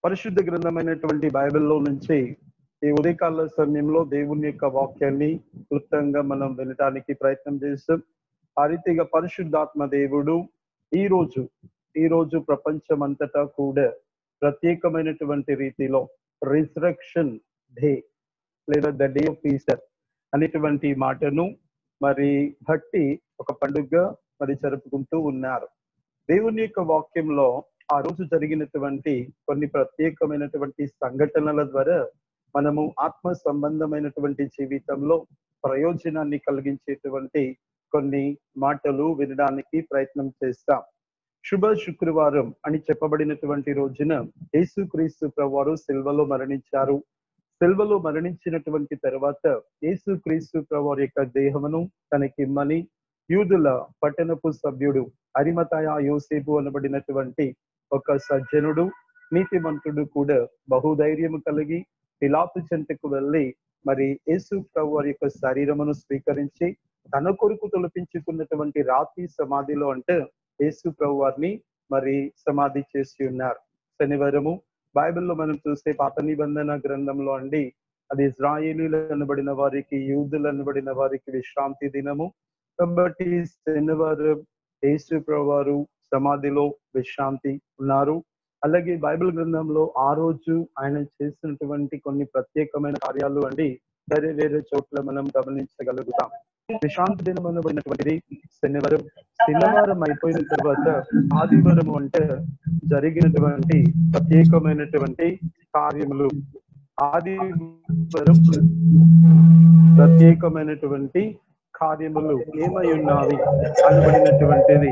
పరిశుద్ధ గ్రంథమైనటువంటి బైబిల్లో నుంచి ఈ ఉదయకాల సమయంలో దేవుని యొక్క వాక్యాన్ని క్లుప్తంగా మనం వినటానికి ప్రయత్నం చేస్తాం ఆ రీతిగా పరిశుద్ధాత్మ దేవుడు ఈ రోజు ఈ రోజు ప్రపంచం అంతటా కూడా ప్రత్యేకమైనటువంటి రీతిలో రిజరక్షన్ డే లేదా ద డే ఆఫ్ ఈస్టర్ అనేటువంటి మాటను మరి బట్టి ఒక పండుగ మరి జరుపుకుంటూ ఉన్నారు దేవుని యొక్క వాక్యంలో ఆ రోజు జరిగినటువంటి కొన్ని ప్రత్యేకమైనటువంటి సంఘటనల ద్వారా మనము ఆత్మ సంబంధమైనటువంటి జీవితంలో ప్రయోజనాన్ని కలిగించేటువంటి కొన్ని మాటలు వినడానికి ప్రయత్నం చేస్తాం శుభ శుక్రవారం అని చెప్పబడినటువంటి రోజున యేసుక్రీస్తు ప్రభువారు సిల్వలో మరణించారు సిల్వలో మరణించినటువంటి తర్వాత యేసుక్రీస్తు ప్రభువారి యొక్క దేహమును తనకిమ్మని యూదుల పట్టణపు సభ్యుడు అరిమతాయ యోసేపు అనబడినటువంటి ఒక సజ్జనుడు నీతిమంతుడు కూడా బహుధైర్యము కలిగి పిలాతు చెంతకు వెళ్ళి మరి యేసు ప్రభు వారి యొక్క శరీరమును స్వీకరించి తన కొరకు తొలపించుకున్నటువంటి రాతి సమాధిలో అంటే యేసు ప్రభు వారిని మరి సమాధి చేసి ఉన్నారు శనివారము బైబిల్లో మనం చూస్తే పాత నిబంధన గ్రంథంలో అండి అది ఇజ్రాయేలీలు అనబడిన వారికి యూదులు అనబడిన వారికి విశ్రాంతి దినము కాబట్టి శనివారం యేసు ప్రభు వారు సమాధిలో విశ్రాంతి ఉన్నారు అలాగే బైబిల్ గ్రంథంలో ఆ రోజు ఆయన చేసినటువంటి కొన్ని ప్రత్యేకమైన కార్యాలు అండి వేరే వేరే చోట్ల మనం గమనించగలుగుతాం విశ్రాంతి దినం అనబడినటువంటిది శనివారం శనివారం అయిపోయిన తర్వాత ఆదివారం అంటే జరిగినటువంటి ప్రత్యేకమైనటువంటి కార్యములు ఆదివారం ప్రత్యేకమైనటువంటి కార్యములు ఏమై ఉన్నవి అనబడినటువంటిది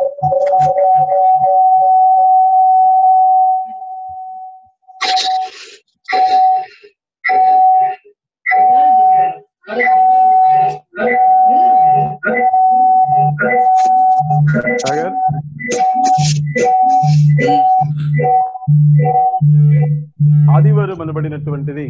సాగర్ ఆదివారం అనబడినటువంటిది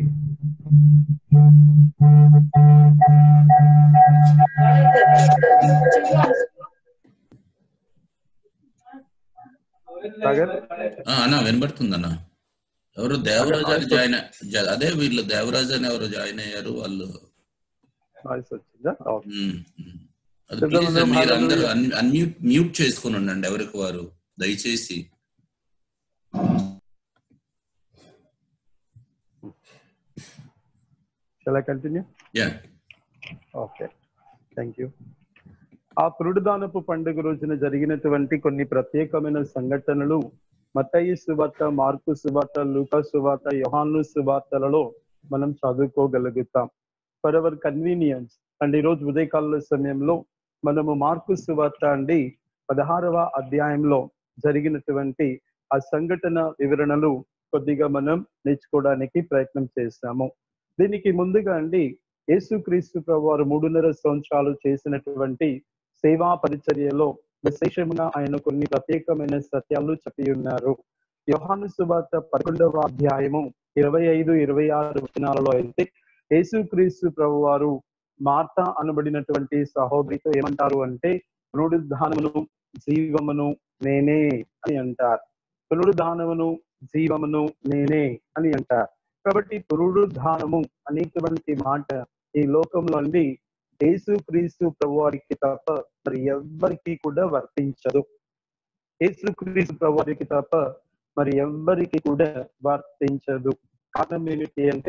సాగర్ ఆ, అన్న వినబడుతుంది అన్న ఎవరు దేవరాజు అని జాయిన్ జ- అదే వీళ్ళు దేవరాజు అని ఎవరు జాయిన్ అయ్యారు వాళ్ళు వాయిస్ వచ్చిందా ఓకే. ఉమ్, ఉమ్. అది శబ్దం ప్లీజ్ ఉందా? మీరు అందరూ అన్మ్యూట్ మ్యూట్ చేసుకుని ఉండండి ఎవరికి వారు దయచేసి shall I continue yeah okay thank you ఆ పురుడుదానపు పండుగ రోజున జరిగినటువంటి కొన్ని ప్రత్యేకమైన సంఘటనలు మత్తయి సువార్త మార్కు సువార్త లూకా సువార్త యోహాను సువార్తలలో మనం చదువుకోగలుగుతాం ఫర్ అవర్ కన్వీనియన్స్ అండ్ ఈరోజు ఉదయకాల సమయంలో మనము మార్కు సువార్త అండి పదహారవ అధ్యాయంలో జరిగినటువంటి ఆ సంఘటన వివరణలు కొద్దిగా మనం నేర్చుకోవడానికి ప్రయత్నం చేస్తాము దీనికి ముందుగా అండి యేసుక్రీస్తు ప్రభు వారు మూడున్నర సంవత్సరాలు చేసినటువంటి సేవా పరిచర్యలో విశేషంగా ఆయన కొన్ని ప్రత్యేకమైన సత్యాలు చెప్పి ఉన్నారు యోహాను సువార్త పదకొండవ అధ్యాయము ఇరవై ఐదు ఇరవై ఆరు వచనాలలో అయితే యేసుక్రీస్తు ప్రభు వారు మార్త అనబడినటువంటి సహోదరితో ఏమంటారు అంటే పునరుద్ధానమును జీవమును నేనే అని అంటారు పునరుద్ధానమును జీవమును నేనే అని అంటారు కాబట్టి పునరుద్ధానము అనేటువంటి మాట ఈ లోకంలో అండి యేసు క్రీస్తు ప్రభువారికి తప్ప మరి ఎవ్వరికి కూడా వర్తించదు యేసు క్రీస్తు ప్రభువారికి తప్ప మరి ఎవ్వరికి కూడా వర్తించదు కారణం ఏమిటి అంటే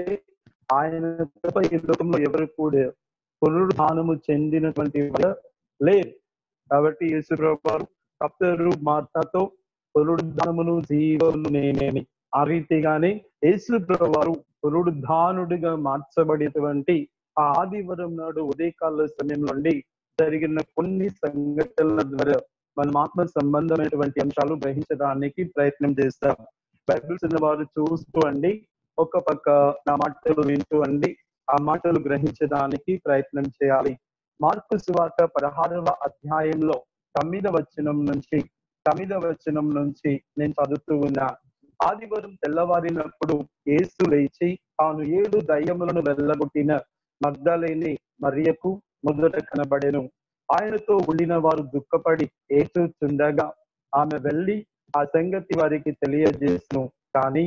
ఆయన తప్ప ఈ లోకంలో ఎవరు కూడా పునరుద్ధానము చెందినటువంటి వారు లేరు కాబట్టి యేసు ప్రభువారు కప్తరు మార్తతో పునరుద్ధానమును జీవమును నేనేమి ఆ రీతిగానే యేసు ప్రభువారు పునరుద్ధానుడిగా మార్చబడేటువంటి ఆ ఆదివారం నాడు ఉదయకాల సమయంలో అండి జరిగిన కొన్ని సంఘటనల ద్వారా మనం ఆత్మ సంబంధమైనటువంటి అంశాలు గ్రహించడానికి ప్రయత్నం చేస్తాం బైబిల్స్ ఉన్న వారు చూస్తూ అండి ఒక పక్క నా మాటలు వింటూ అండి ఆ మాటలు గ్రహించడానికి ప్రయత్నం చేయాలి మార్పు సువార్త పదహారవ అధ్యాయంలో తొమ్మిదవ వచనం నుంచి తొమ్మిదవ వచనం నుంచి నేను చదువుతూ ఉన్నా ఆదివారం తెల్లవారినప్పుడు యేసు లేచి తాను ఏడు దయ్యములను వెళ్ళగొట్టిన మగ్ధలేని మరియకు మొదట కనబడెను ఆయనతో ఉండిన వారు దుఃఖపడి ఏడ్చుచుండగా ఆమె వెళ్ళి ఆ సంగతి వారికి తెలియజేసును కానీ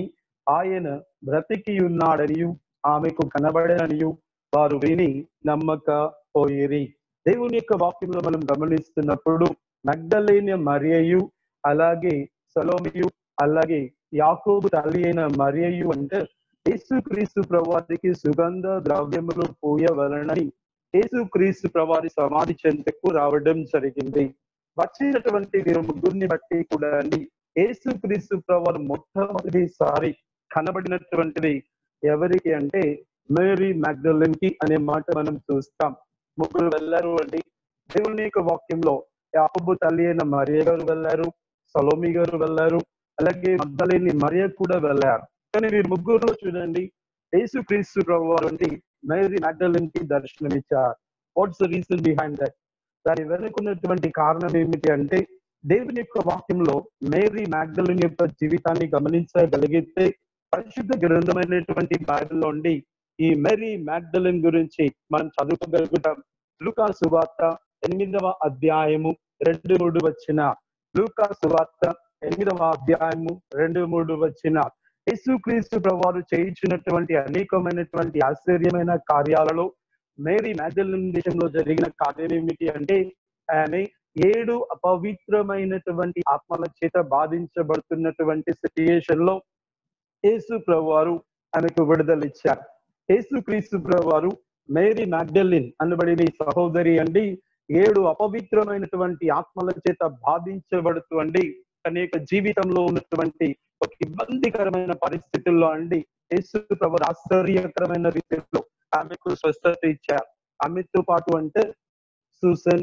ఆయన బ్రతికి ఉన్నాడనియు ఆమెకు కనబడనియు వారు విని నమ్మక పోయిరి దేవుని యొక్క వాక్యంలో మనం గమనిస్తున్నప్పుడు మగ్ధలేని మరియయు అలాగే సలోమియు అలాగే యాకోబు తల్లి అయిన మరియయు అంటే యేసుక్రీస్తు ప్రవారికి సుగంధ ద్రవ్యములు పూయవలనని యేసుక్రీస్తు ప్రవారి సమాధి చెంతకు రావడం జరిగింది వచ్చినటువంటి వీరు ముగ్గురిని బట్టి కూడా అండి యేసుక్రీస్తు ప్రవారు మొట్టమొదటిసారి కనబడినటువంటిది ఎవరికి అంటే మేరీ మ్యాగ్డలిన్ కి అనే మాట మనం చూస్తాం ముగ్గురు వెళ్ళారు అండి దేవుని యొక్క వాక్యంలో యాకబు తల్లి అయిన మరియ గారు వెళ్ళారు సలోమి గారు వెళ్ళారు అలాగే మగ్ధలేని మరియ కూడా వెళ్ళారు కానీ వీరు ముగ్గురులో చూడండి యేసు క్రీస్తు ప్రభు వారు అండి మేరీ మ్యాగ్డలిన్ కి దర్శనమిచ్చారు what's the reason behind that దాని వెనుకున్నటువంటి కారణం ఏమిటి అంటే దేవుని యొక్క వాక్యంలో మేరీ మ్యాగ్డలిన్ యొక్క జీవితాన్ని గమనించగలిగితే పరిశుద్ధ గ్రంథమైనటువంటి బైబిల్లో ఉండి ఈ మేరీ మ్యాగ్డలిన్ గురించి మనం చదువుకోగలుగుతాం లూకా సువార్త ఎనిమిదవ అధ్యాయము రెండు మూడు వచ్చిన లూకా సువార్త ఎనిమిదవ అధ్యాయము రెండు మూడు వచ్చిన యేసుక్రీస్తు ప్రభువారు చేయించినటువంటి అనేకమైనటువంటి ఆశ్చర్యమైన కార్యాలలో మేరీ మ్యాగ్డలిన్ దేశంలో జరిగిన కార్యం ఏమిటి అంటే ఆమె ఏడు అపవిత్రమైనటువంటి ఆత్మల చేత బాధించబడుతున్నటువంటి సిచ్యుయేషన్ లో యేసు ప్రభువారు ఆమెకు విడుదల ఇచ్చారు యేసు క్రీస్తు ప్రభువారు మేరీ మ్యాగ్డలిన్ అనబడిన ఈ సహోదరి అండి ఏడు అపవిత్రమైనటువంటి ఆత్మల చేత బాధించబడుతూ అండి తన యొక్క జీవితంలో ఉన్నటువంటి ఒక ఇబ్బందికరమైన పరిస్థితుల్లో అండి యేసు ప్రభు ఆశ్చర్యకరమైన రీతిలో ఆమెకు స్వస్థత ఇచ్చారు ఆమెతో పాటు అంటే సూసన్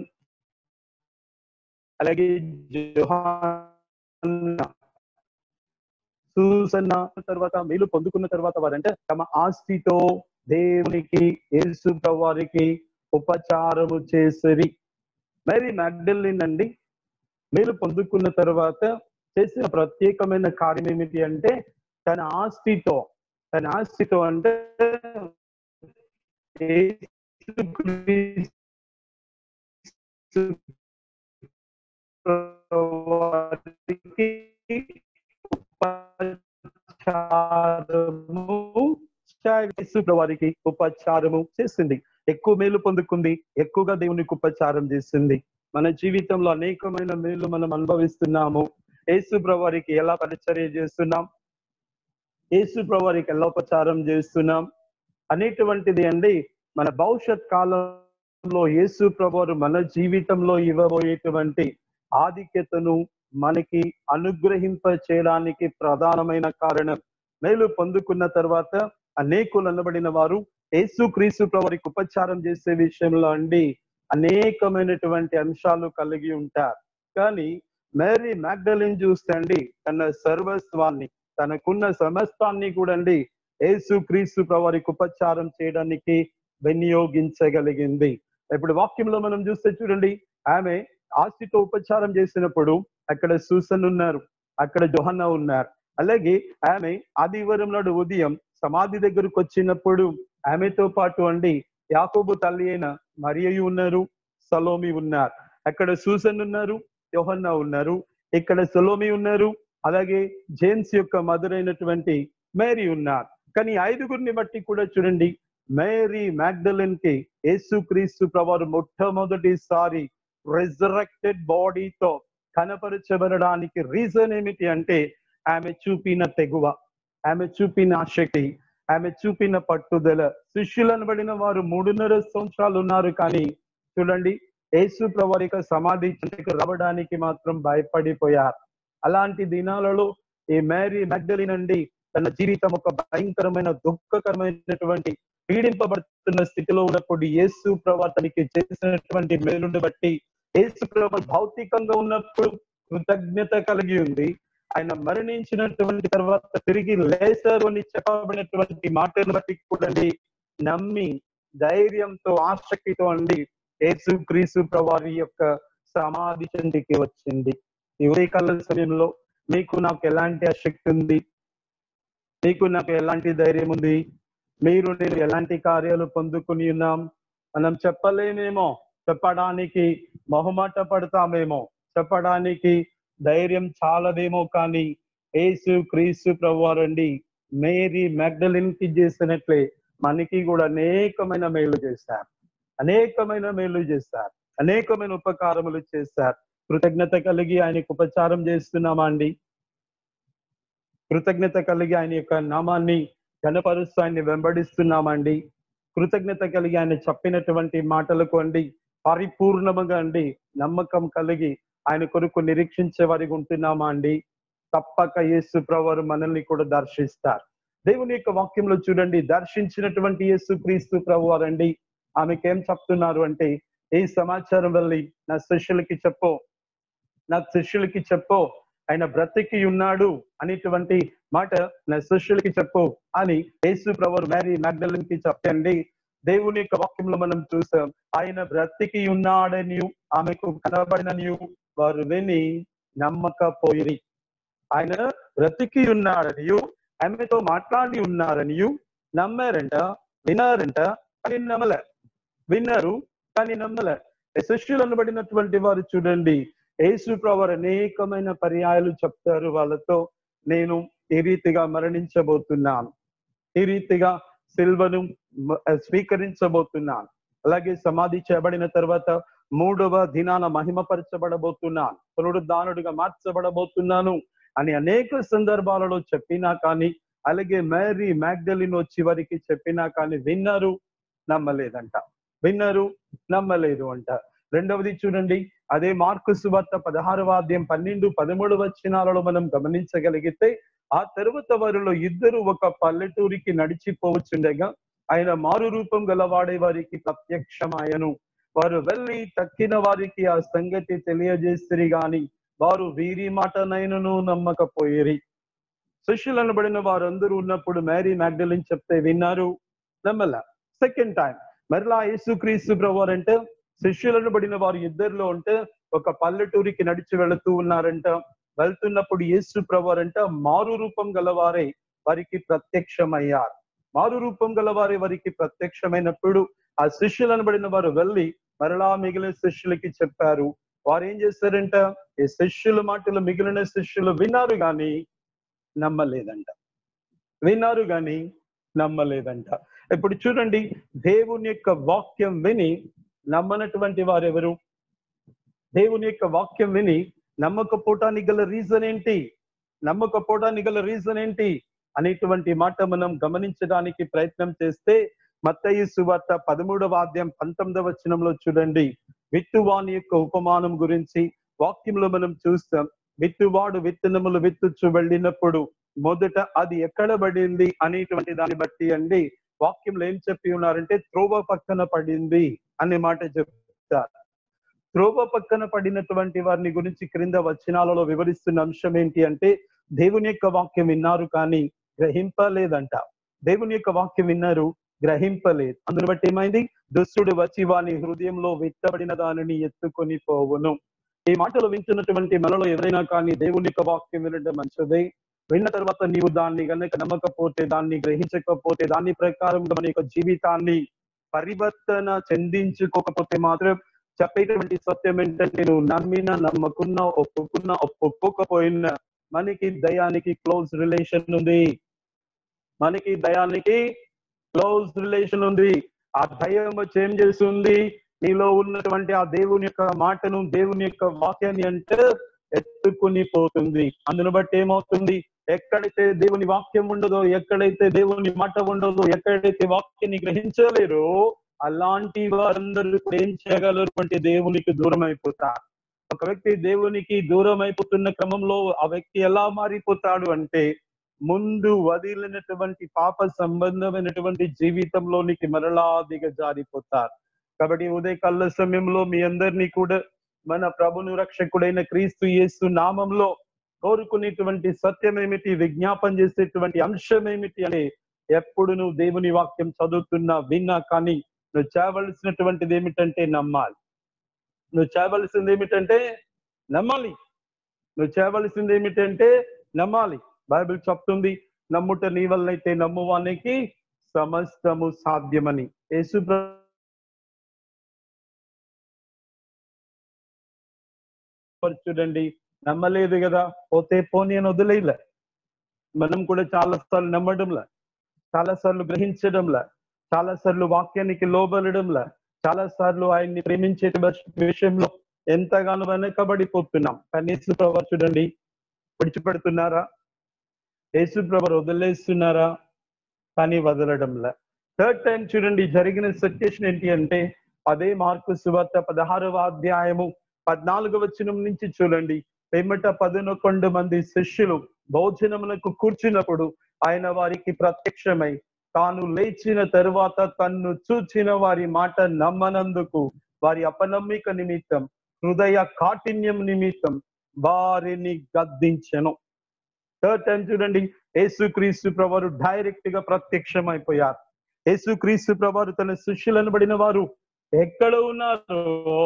అలాగే జోహాన్నా సూసన్న తర్వాత మేలు పొందుకున్న తర్వాత వారంటే తమ ఆస్తితో దేవునికి యేసు వారికి ఉపచారము చేసిరి మరి మ్యాగ్డలిన్ అండి మేలు పొందుకున్న తర్వాత చేసిన ప్రత్యేకమైన కార్యం ఏమిటి అంటే తన ఆస్తితో తన ఆస్తితో అంటే యేసుక్రీస్తు వారికి ఉపచారము వారికి ఉపచారము చేసింది ఎక్కువ మేలు పొందుకుంది ఎక్కువగా దేవునికి ఉపచారం చేసింది మన జీవితంలో అనేకమైన మేలు మనం అనుభవిస్తున్నాము యేసు వారికి ఎలా పరిచర్య చేస్తున్నాం యేసు వారికి ఎలా ఉపచారం చేస్తున్నాం అనేటువంటిది అండి మన భవిష్యత్ కాలంలో యేసు ప్రభువారు మన జీవితంలో ఇవ్వబోయేటువంటి ఆధిక్యతను మనకి అనుగ్రహింప చేయడానికి ప్రధానమైన కారణం మేలు పొందుకున్న తర్వాత అనేకులు అనబడిన వారు యేసు క్రీస్తు వారికి ఉపచారం చేసే విషయంలో అండి అనేకమైనటువంటి అంశాలు కలిగి ఉంటారు కానీ మేరీ మ్యాగ్డలిన్ చూస్తే అండి తన సర్వస్వాన్ని తనకున్న సమస్తాన్ని కూడా అండి యేసు క్రీస్తు వారికి ఉపచారం చేయడానికి వినియోగించగలిగింది ఇప్పుడు వాక్యంలో మనం చూస్తే చూడండి ఆమె ఆస్తితో ఉపచారం చేసినప్పుడు అక్కడ సూసన్ ఉన్నారు అక్కడ జోహన్న ఉన్నారు అలాగే ఆమె ఆదివారం నాడు ఉదయం సమాధి దగ్గరకు వచ్చినప్పుడు ఆమెతో పాటు అండి యాకోబు తల్లి అయిన మరియు ఉన్నారు సలోమి ఉన్నారు అక్కడ సూసన్ ఉన్నారు యోహన్న ఉన్నారు ఇక్కడ సలోమి ఉన్నారు అలాగే జేమ్స్ యొక్క మధురైనటువంటి మేరీ ఉన్నారు కానీ ఐదుగురిని బట్టి కూడా చూడండి మేరీ మ్యాగ్డలిన్ కి యేసు క్రీస్తు ప్రవారు మొట్టమొదటిసారి రిజరెక్టెడ్ బాడీతో కనపరచబడడానికి రీజన్ ఏమిటి అంటే ఆమె చూపిన తెగువ ఆమె చూపిన ఆసక్తి ఆమె చూపిన పట్టుదల శిష్యులు అనబడిన వారు మూడున్నర సంవత్సరాలు ఉన్నారు కానీ చూడండి యేసు ప్రవారిక సమాధి చెంతకు రావడానికి మాత్రం భయపడిపోయారు అలాంటి దినాలలో ఈ మేరీ మెగ్డలిన్ అండి తన జీవితం ఒక భయంకరమైన దుఃఖకరమైనటువంటి పీడింపబడుతున్న స్థితిలో ఉన్నప్పుడు యేసు ప్రభా తనకి చేసినటువంటి మేలుని బట్టి యేసు ప్రభు భౌతికంగా ఉన్నప్పుడు కృతజ్ఞత కలిగి ఉంది ఆయన మరణించినటువంటి తర్వాత తిరిగి లేసారు అని చెప్పబడినటువంటి మాటను బట్టి కూడా నమ్మి ధైర్యంతో ఆసక్తితో అండి యేసు క్రీసు ప్రవారి యొక్క సమాధి చెందికి వచ్చింది ఈ ఉదయకాల సమయంలో మీకు నాకు ఎలాంటి ఆసక్తి ఉంది మీకు నాకు ఎలాంటి ధైర్యం ఉంది మీరు నేను ఎలాంటి కార్యాలు పొందుకుని ఉన్నాం మనం చెప్పలేమేమో చెప్పడానికి మొహమాట పడతామేమో చెప్పడానికి ధైర్యం చాలదేమో కానీ యేసు క్రీస్తు ప్రభువారండి మేరీ మ్యాగ్డలిన్ కి చేసినట్లే మనకి కూడా అనేకమైన మేలు చేశారు అనేకమైన మేలు చేశారు అనేకమైన ఉపకారములు చేశారు కృతజ్ఞత కలిగి ఆయనకు ఉపచారం చేస్తున్నామా అండి కృతజ్ఞత కలిగి ఆయన యొక్క నామాన్ని కనపరుస్తూ ఆయన్ని వెంబడిస్తున్నామండి కృతజ్ఞత కలిగి ఆయన చెప్పినటువంటి మాటలకు అండి పరిపూర్ణముగా అండి నమ్మకం కలిగి ఆయన కొరకు నిరీక్షించే వారికి ఉంటున్నామా అండి తప్పక యేసు ప్రవరు మనల్ని కూడా దర్శిస్తారు దేవుని యొక్క వాక్యంలో చూడండి దర్శించినటువంటి యేసు క్రీస్తు ప్రభు వారండి ఆమెకి ఏం చెప్తున్నారు అంటే ఈ సమాచారం వెళ్ళి నా శిష్యులకి చెప్పు నా శిష్యులకి చెప్పు ఆయన బ్రతికి ఉన్నాడు అనేటువంటి మాట నా శిష్యులకి చెప్పు అని యేసు ప్రవర్ మ్యారీ మ్యాగ్డలిన్ కి చెప్పండి దేవుని యొక్క వాక్యంలో మనం చూసాం ఆయన బ్రతికి ఉన్నాడని ఆమెకు కనబడినని వారు విని నమ్మకపోయి ఆయన బ్రతికి ఉన్నాడని ఆమెతో మాట్లాడి ఉన్నారని నమ్మారంట విన్నారంట కానీ నమ్మల విన్నారు కానీ నమ్మల శిష్యులు అనబడినటువంటి వారు చూడండి యేసు ప్రవర్ అనేకమైన పర్యాయాలు చెప్తారు వాళ్ళతో నేను ఈ రీతిగా మరణించబోతున్నాను ఈ రీతిగా సిల్వను మ- స్వీకరించబోతున్నాను అలాగే సమాధి చేయబడిన తర్వాత మూడవ దినాన మహిమపరచబడబోతున్నాను పునరుద్ధానుడిగా మార్చబడబోతున్నాను అని అనేక సందర్భాలలో చెప్పినా కానీ అలాగే మేరీ మ్యాగ్డలిన్ వచ్చి వారికి చెప్పినా కానీ విన్నారు నమ్మలేదంట విన్నారు నమ్మలేదు అంట రెండవది చూడండి అదే మార్కు సువార్త పదహారవ అధ్యాయం పన్నెండు పదమూడు వచనాలలో మనం గమనించగలిగితే ఆ తరువాత వారిలో ఇద్దరు ఒక పల్లెటూరికి నడిచిపోవచ్చుండగా ఆయన మారు రూపం గలవాడే వారికి ప్రత్యక్షమాయను వారు వెళ్ళి తక్కిన వారికి ఆ సంగతి తెలియజేసిరి గాని వారు వీరి మాటనైనను నమ్మకపోయిరి శిష్యులు అనబడిన వారందరూ ఉన్నప్పుడు మేరీ మ్యాగ్డలిన్ చెప్తే విన్నారు నమ్మల సెకండ్ టైం మరలా యేసుక్రీస్తు ప్రభు అంటే శిష్యులను పడిన వారు ఇద్దరిలో ఉంటే ఒక పల్లెటూరికి నడిచి వెళుతూ ఉన్నారంట వెళ్తున్నప్పుడు యేసు ప్రభు అంట మారు రూపం గలవారే వారికి ప్రత్యక్షమయ్యారు మారు రూపం గలవారే వారికి ప్రత్యక్షమైనప్పుడు ఆ శిష్యులు అనబడిన వారు వెళ్ళి మరలా మిగిలిన శిష్యులకి చెప్పారు వారు ఏం చేశారంట ఈ శిష్యుల మాటలు మిగిలిన శిష్యులు విన్నారు గాని నమ్మలేదంట విన్నారు గాని నమ్మలేదంట ఇప్పుడు చూడండి దేవుని యొక్క వాక్యం విని నమ్మనటువంటి వారు ఎవరు దేవుని యొక్క వాక్యం విని నమ్మకపోవటానికి గల రీజన్ ఏంటి నమ్మకపోవటానికి గల రీజన్ ఏంటి అనేటువంటి మాట మనం గమనించడానికి ప్రయత్నం చేస్తే మత్తయి సువార్త పదమూడవ అధ్యాయం పంతొమ్మిదవ వచనంలో చూడండి విత్తువాని యొక్క ఉపమానం గురించి వాక్యంలో మనం చూస్తాం విత్తువాడు విత్తనములు విత్తుచు వెళ్ళినప్పుడు మొదట అది ఎక్కడ పడింది అనేటువంటి దాన్ని బట్టి అండి వాక్యంలో ఏం చెప్పి ఉన్నారంటే త్రోవ పక్కన పడింది అనే మాట చెప్తారు త్రోవ పక్కన పడినటువంటి వారిని గురించి క్రింద వచనాలలో వివరిస్తున్న అంశం ఏంటి అంటే దేవుని యొక్క వాక్యం విన్నారు కానీ గ్రహింపలేదంట దేవుని యొక్క వాక్యం విన్నారు గ్రహింపలేదు అందుని బట్టి ఏమైంది దుష్టుడు వచ్చి వాని హృదయంలో విత్తబడిన దానిని ఎత్తుకొని పోవును ఈ మాటలు వింటున్నటువంటి మనలో ఎవరైనా కానీ దేవుని యొక్క వాక్యం వినడం మంచిదే విన్న తర్వాత నీవు దాన్ని కనుక నమ్మకపోతే దాన్ని గ్రహించకపోతే దాని ప్రకారం మన యొక్క జీవితాన్ని పరివర్తన చెందించుకోకపోతే మాత్రం చెప్పేటువంటి సత్యం ఏంటంటే నువ్వు నమ్మిన నమ్మకున్నా ఒప్పుకున్నా ఒప్పుకోకపోయినా మనకి దయానికి క్లోజ్ రిలేషన్ ఉంది మనకి దయానికి క్లోజ్ రిలేషన్ ఉంది ఆ దయం వచ్చి ఏం చేస్తుంది నీలో ఉన్నటువంటి ఆ దేవుని యొక్క మాటను దేవుని యొక్క వాక్యాన్ని అంటే ఎత్తుకుని పోతుంది అందును బట్టి ఏమవుతుంది ఎక్కడైతే దేవుని వాక్యం ఉండదో ఎక్కడైతే దేవుని మాట ఉండదో ఎక్కడైతే వాక్యాన్ని గ్రహించలేరో అలాంటి వారందరూ కూడా ఏం చేయగలరు అంటే దేవునికి దూరం అయిపోతారు ఒక వ్యక్తి దేవునికి దూరం అయిపోతున్న క్రమంలో ఆ వ్యక్తి ఎలా మారిపోతాడు అంటే ముందు వదిలినటువంటి పాప సంబంధమైనటువంటి జీవితంలోనికి మరలా దిగజారిపోతారు కాబట్టి ఉదయకాల సమయంలో మీ అందరినీ కూడా మన ప్రభును రక్షకుడైన క్రీస్తు యేసు నామంలో కోరుకునేటువంటి సత్యం ఏమిటి విజ్ఞాపం చేసేటువంటి అంశం ఏమిటి అని ఎప్పుడు నువ్వు దేవుని వాక్యం చదువుతున్నా విన్నా కానీ నువ్వు చేయవలసినటువంటిది ఏమిటంటే నమ్మాలి నువ్వు చేయవలసింది ఏమిటంటే నమ్మాలి నువ్వు చేయవలసింది ఏమిటంటే నమ్మాలి బైబిల్ చెప్తుంది నమ్ముట నీ వల్లైతే నమ్మువానికి సమస్తము సాధ్యమని యేసు ప్ర- చూడండి నమ్మలేదు కదా పోతే పోనీ అని వదిలేయలే మనం కూడా చాలా సార్లు నమ్మడంలా చాలా సార్లు గ్రహించడంలా చాలా సార్లు వాక్యానికి లోబడడంలా చాలా సార్లు ఆయన్ని ప్రేమించే విషయంలో ఎంతగానో వెనకబడిపోతున్నాం కానీ యేసు ప్రభు చూడండి విడిచిపెడుతున్నారా యేసు ప్రభు వదిలేస్తున్నారా కానీ వదలడంలా థర్డ్ టైం చూడండి జరిగిన సిచ్యుయేషన్ ఏంటి అంటే అదే మార్కు సువార్త పదహారవ అధ్యాయము పద్నాలుగవ వచనం నుంచి చూడండి పిమ్మట పదనొకొండు మంది శిష్యులు భోజనములకు కూర్చున్నప్పుడు ఆయన వారికి ప్రత్యక్షమై తాను లేచిన తరువాత తన్ను చూచిన వారి మాట నమ్మనందుకు వారి అపనమ్మిక నిమిత్తం హృదయ కాఠిన్యం నిమిత్తం వారిని గద్దించెను థర్డ్ టైం చూడండి యేసుక్రీస్తు ప్రభారు డైరెక్ట్ గా ప్రత్యక్షమైపోయారు యేసుక్రీస్తు ప్రభారు తన శిష్యులను పడిన వారు ఎక్కడ ఉన్నారో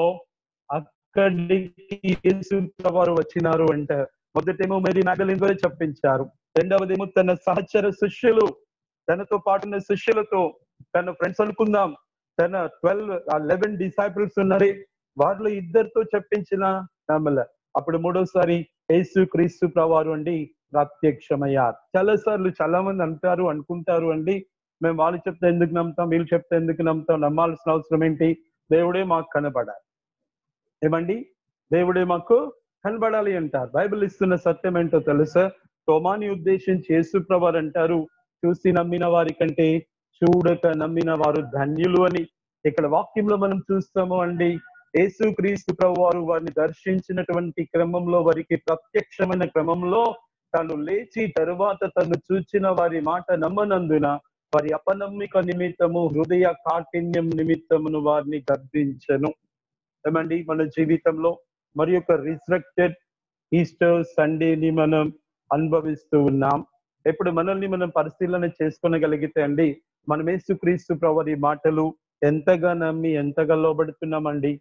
అక్కడికి యేసు ప్రభారు వచ్చినారు అంటే మొదటేమో మేరీ మ్యాగలిన్ ద్వారా చెప్పించారు రెండవదేమో తన సహచర శిష్యులు తనతో పాటున్న శిష్యులతో తన ఫ్రెండ్స్ అనుకుందాం తన ట్వెల్వ్ లెవెన్ డిసైపుల్స్ ఉన్నారే వారిలో ఇద్దరితో చెప్పించిన నమ్మల అప్పుడు మూడోసారి యేసు క్రీస్తు ప్రవారు అండి ప్రత్యక్షమయ్యారు చాలా సార్లు చాలా మంది అంటారు అనుకుంటారు అండి మేము వాళ్ళు చెప్తే ఎందుకు నమ్ముతాం వీళ్ళు చెప్తే ఎందుకు నమ్ముతాం నమ్మాల్సిన అవసరం ఏంటి దేవుడే మాకు కనబడాలి ఏమండి దేవుడే మాకు కనబడాలి అంటారు బైబిల్ ఇస్తున్న సత్యం ఏంటో తెలుసా తోమాని ఉద్దేశించి యేసు ప్రభారు అంటారు చూసి నమ్మిన వారి కంటే చూడక నమ్మిన వారు ధన్యులు అని ఇక్కడ వాక్యంలో మనం చూస్తాము అండి యేసు క్రీస్తు ప్రభు వారు వారిని దర్శించినటువంటి క్రమంలో వారికి ప్రత్యక్షమైన క్రమంలో తను లేచి తరువాత తను చూచిన వారి మాట నమ్మనందున వారి అపనమ్మిక నిమిత్తము హృదయ కాఠిన్యం నిమిత్తమును వారిని గర్దించను ఏమండి మన జీవితంలో మరి యొక్క రిస్ట్రక్టెడ్ ఈస్టర్ సండేని మనం అనుభవిస్తూ ఉన్నాం ఎప్పుడు మనల్ని మనం పరిశీలన చేసుకోగలిగితే అండి మనం యేసుక్రీస్తు ప్రవరి మాటలు ఎంతగా నమ్మి ఎంతగా లోబడుతున్నామండి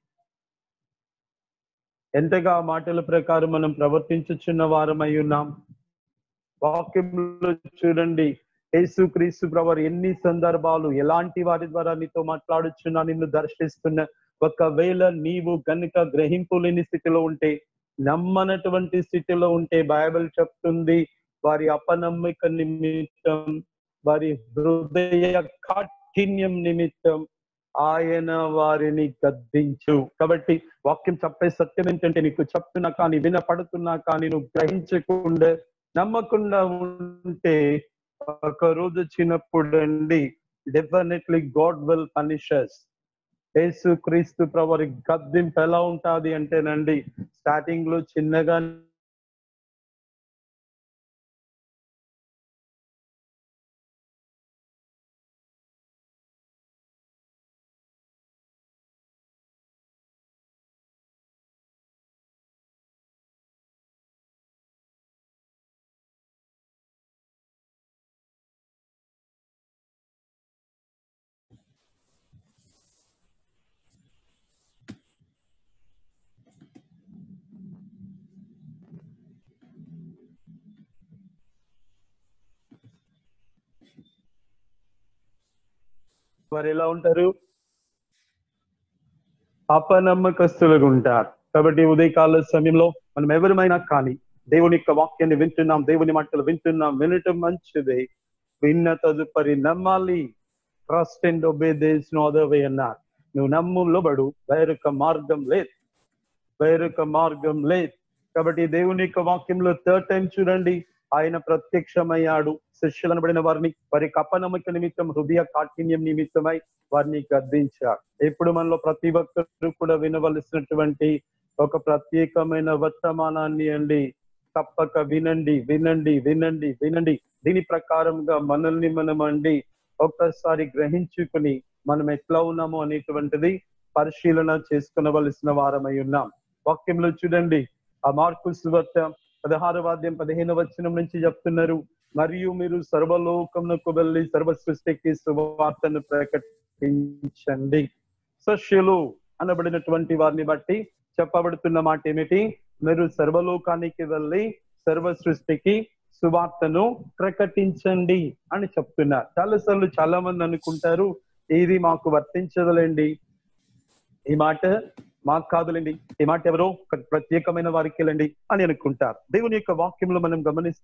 ఎంతగా ఆ మాటల ప్రకారం మనం ప్రవర్తించుచున్న వారమై ఉన్నాం వాక్యంలో చూడండి యేసు క్రీస్తు ప్రవర్ ఎన్ని సందర్భాలు ఎలాంటి వారి ద్వారా నీతో మాట్లాడుచున్నా నిన్ను దర్శిస్తున్న ఒకవేళ నీవు గనుక గ్రహింపు లేని స్థితిలో ఉంటే నమ్మనటువంటి స్థితిలో ఉంటే బైబిల్ చెప్తుంది వారి అపనమ్మిక నిమిత్తం వారి హృదయ కాఠిన్యం నిమిత్తం ఆయన వారిని గద్దించు కాబట్టి వాక్యం చెప్పే సత్యం ఏంటంటే నీకు చెప్తున్నా కానీ వినపడుతున్నా కానీ నువ్వు గ్రహించకుండా నమ్మకుండా ఉంటే ఒక రోజు వచ్చినప్పుడు అండి డెఫినెట్లీ గాడ్ విల్ పనిషస్ యేసు క్రీస్తు ప్రవరి గద్దింపు ఎలా ఉంటది అంటేనండి స్టార్టింగ్ లో చిన్నగా వారు ఎలా ఉంటారు అపనమ్మకస్తులుగా ఉంటారు కాబట్టి ఉదయకాల సమయంలో మనం ఎవరిమైనా కానీ దేవుని యొక్క వాక్యాన్ని వింటున్నాం దేవుని మాటలు వింటున్నాం వినటం మంచిది విన్న తదుపరి నమ్మాలి trust and obey there's no other way అన్నారు నువ్వు నమ్ములో పడు వేరొక మార్గం లేదు వేరొక మార్గం లేదు కాబట్టి దేవుని యొక్క వాక్యంలో థర్డ్ టైం చూడండి ఆయన ప్రత్యక్షమయ్యాడు శిష్యులను పడిన వారిని వారి అపనమ్మక నిమిత్తం హృదయ కాఠిన్యం నిమిత్తమై వారిని గద్దించాడు ఎప్పుడు మనలో ప్రతి ఒక్కరు కూడా వినవలసినటువంటి ఒక ప్రత్యేకమైన వర్తమానాన్ని అండి తప్పక వినండి వినండి వినండి వినండి దీని ప్రకారంగా మనల్ని మనం అండి ఒక్కసారి గ్రహించుకుని మనం ఎట్లా ఉన్నాము అనేటువంటిది పరిశీలన చేసుకునవలసిన వారమై ఉన్నాం వాక్యంలో చూడండి ఆ మార్కు సువార్త పదహారు వాద్యం పదిహేను వచనం నుంచి చెప్తున్నారు మరియు మీరు సర్వలోకమునకు వెళ్ళి సర్వ సృష్టికి సువార్తను ప్రకటించండి సస్యులు అనబడినటువంటి వారిని బట్టి చెప్పబడుతున్న మాట ఏమిటి మీరు సర్వలోకానికి వెళ్ళి సర్వ సృష్టికి సువార్తను ప్రకటించండి అని చెప్తున్నారు చాలా సార్లు చాలా మంది అనుకుంటారు ఇది మాకు వర్తించదులేండి ఈ మాట మాకు కాదులేండి ఈ మాట ఎవరో ఒక ప్రత్యేకమైన వారికి వెళ్ళండి అని అనుకుంటారు దేవుని యొక్క వాక్యంలో మనం గమనిస్తే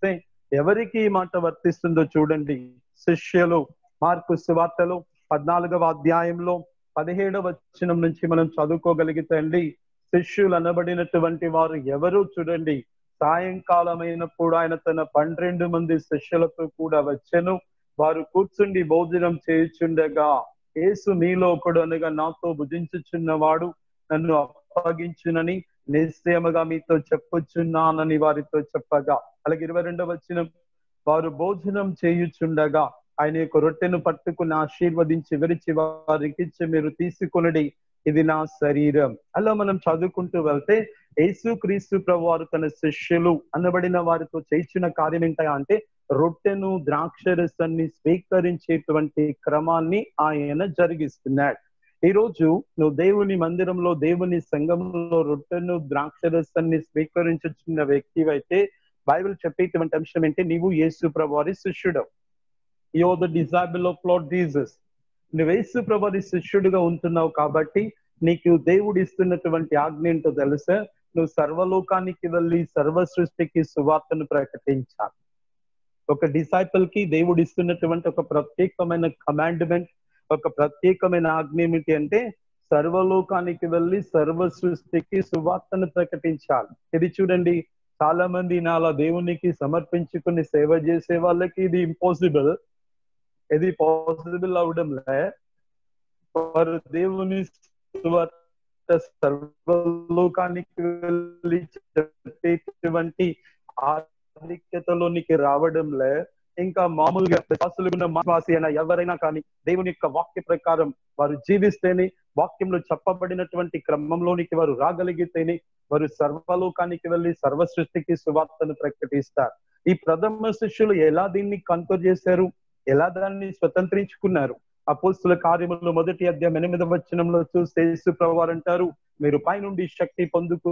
ఎవరికి ఈ మాట వర్తిస్తుందో చూడండి శిష్యులు మార్కు సువార్తలో పద్నాలుగవ అధ్యాయంలో పదిహేడవ వచనం నుంచి మనం చదువుకోగలిగితే అండి శిష్యులు అనబడినటువంటి వారు ఎవరు చూడండి సాయంకాలమైనప్పుడు ఆయన తన పన్నెండు మంది శిష్యులతో కూడా వచ్చెను వారు కూర్చుండి భోజనం చేయుచుండగా యేసు మీలో ఒకడు అనగా నాతో భుజించుచున్నవాడు నన్ను అప్పగించునని నిశ్చయముగా మీతో చెప్పుచున్నానని వారితో చెప్పగా అలాగే ఇరవై రెండవ వచ్చిన వారు భోజనం చేయుచుండగా ఆయన యొక్క రొట్టెను పట్టుకుని ఆశీర్వదించి విరిచి వారికి ఇచ్చి మీరు తీసుకొనడి ఇది నా శరీరం అలా మనం చదువుకుంటూ వెళ్తే యేసు క్రీస్తు ప్రభు వారు తన శిష్యులు అనబడిన వారితో చేసిన కార్యం ఏంటా అంటే రొట్టెను ద్రాక్షరసాన్ని స్వీకరించేటువంటి క్రమాన్ని ఆయన జరిగిస్తున్నాడు ఈ రోజు నువ్వు దేవుని మందిరంలో దేవుని సంఘంలో రొట్టెను ద్రాక్షరసాన్ని స్వీకరించుచున్న వ్యక్తి అయితే బైబిల్ చెప్పేటువంటి అంశం ఏంటి నీవు యేసు ప్రభు వారి శిష్యుడు యో the disciple of Lord Jesus నువ్వు యేసు ప్రభు వారి శిష్యుడిగా ఉంటున్నావు కాబట్టి నీకు దేవుడు ఇస్తున్నటువంటి ఆజ్ఞ ఏంటో తెలుసా నువ్వు సర్వలోకానికి వెళ్ళి సర్వ సృష్టికి సువార్తను ప్రకటించాలి ఒక డిసైపుల్ కి దేవుడు ఇస్తున్నటువంటి ఒక ప్రత్యేకమైన కమాండ్మెంట్ ఒక ప్రత్యేకమైన ఆజ్ఞ ఏమిటి అంటే సర్వలోకానికి వెళ్ళి సర్వ సృష్టికి సువార్తను ప్రకటించాలి ఇది చూడండి చాలా మంది నాలా దేవునికి సమర్పించుకుని సేవ చేసే వాళ్ళకి ఇది ఇంపాసిబుల్ ఇది పాసిబుల్ అవడంలే వారు దేవుని సువార్త సర్వలోకానికి వెళ్ళి చెప్పేటువంటి ఆధిక్యతలోనికి రావడంలే ఇంకా మామూలుగా విశ్వాసులు ఉన్న మాసి అయినా ఎవరైనా కానీ దేవుని యొక్క వాక్య ప్రకారం వారు జీవిస్తేనే వాక్యంలో చెప్పబడినటువంటి క్రమంలోనికి వారు రాగలిగితేనే వారు సర్వలోకానికి వెళ్ళి సర్వ సృష్టికి సువార్తను ప్రకటిస్తారు ఈ ప్రథమ శిష్యులు ఎలా దీన్ని కంట్రోల్ చేశారు ఎలా దాన్ని స్వతంత్రించుకున్నారు అపోస్తుల కార్యములు మొదటి అధ్యాయం ఎనిమిదవ వచనంలో చూస్తే యేసు ప్రభు వారు అంటారు మీరు పైనుండి శక్తి పొందుకు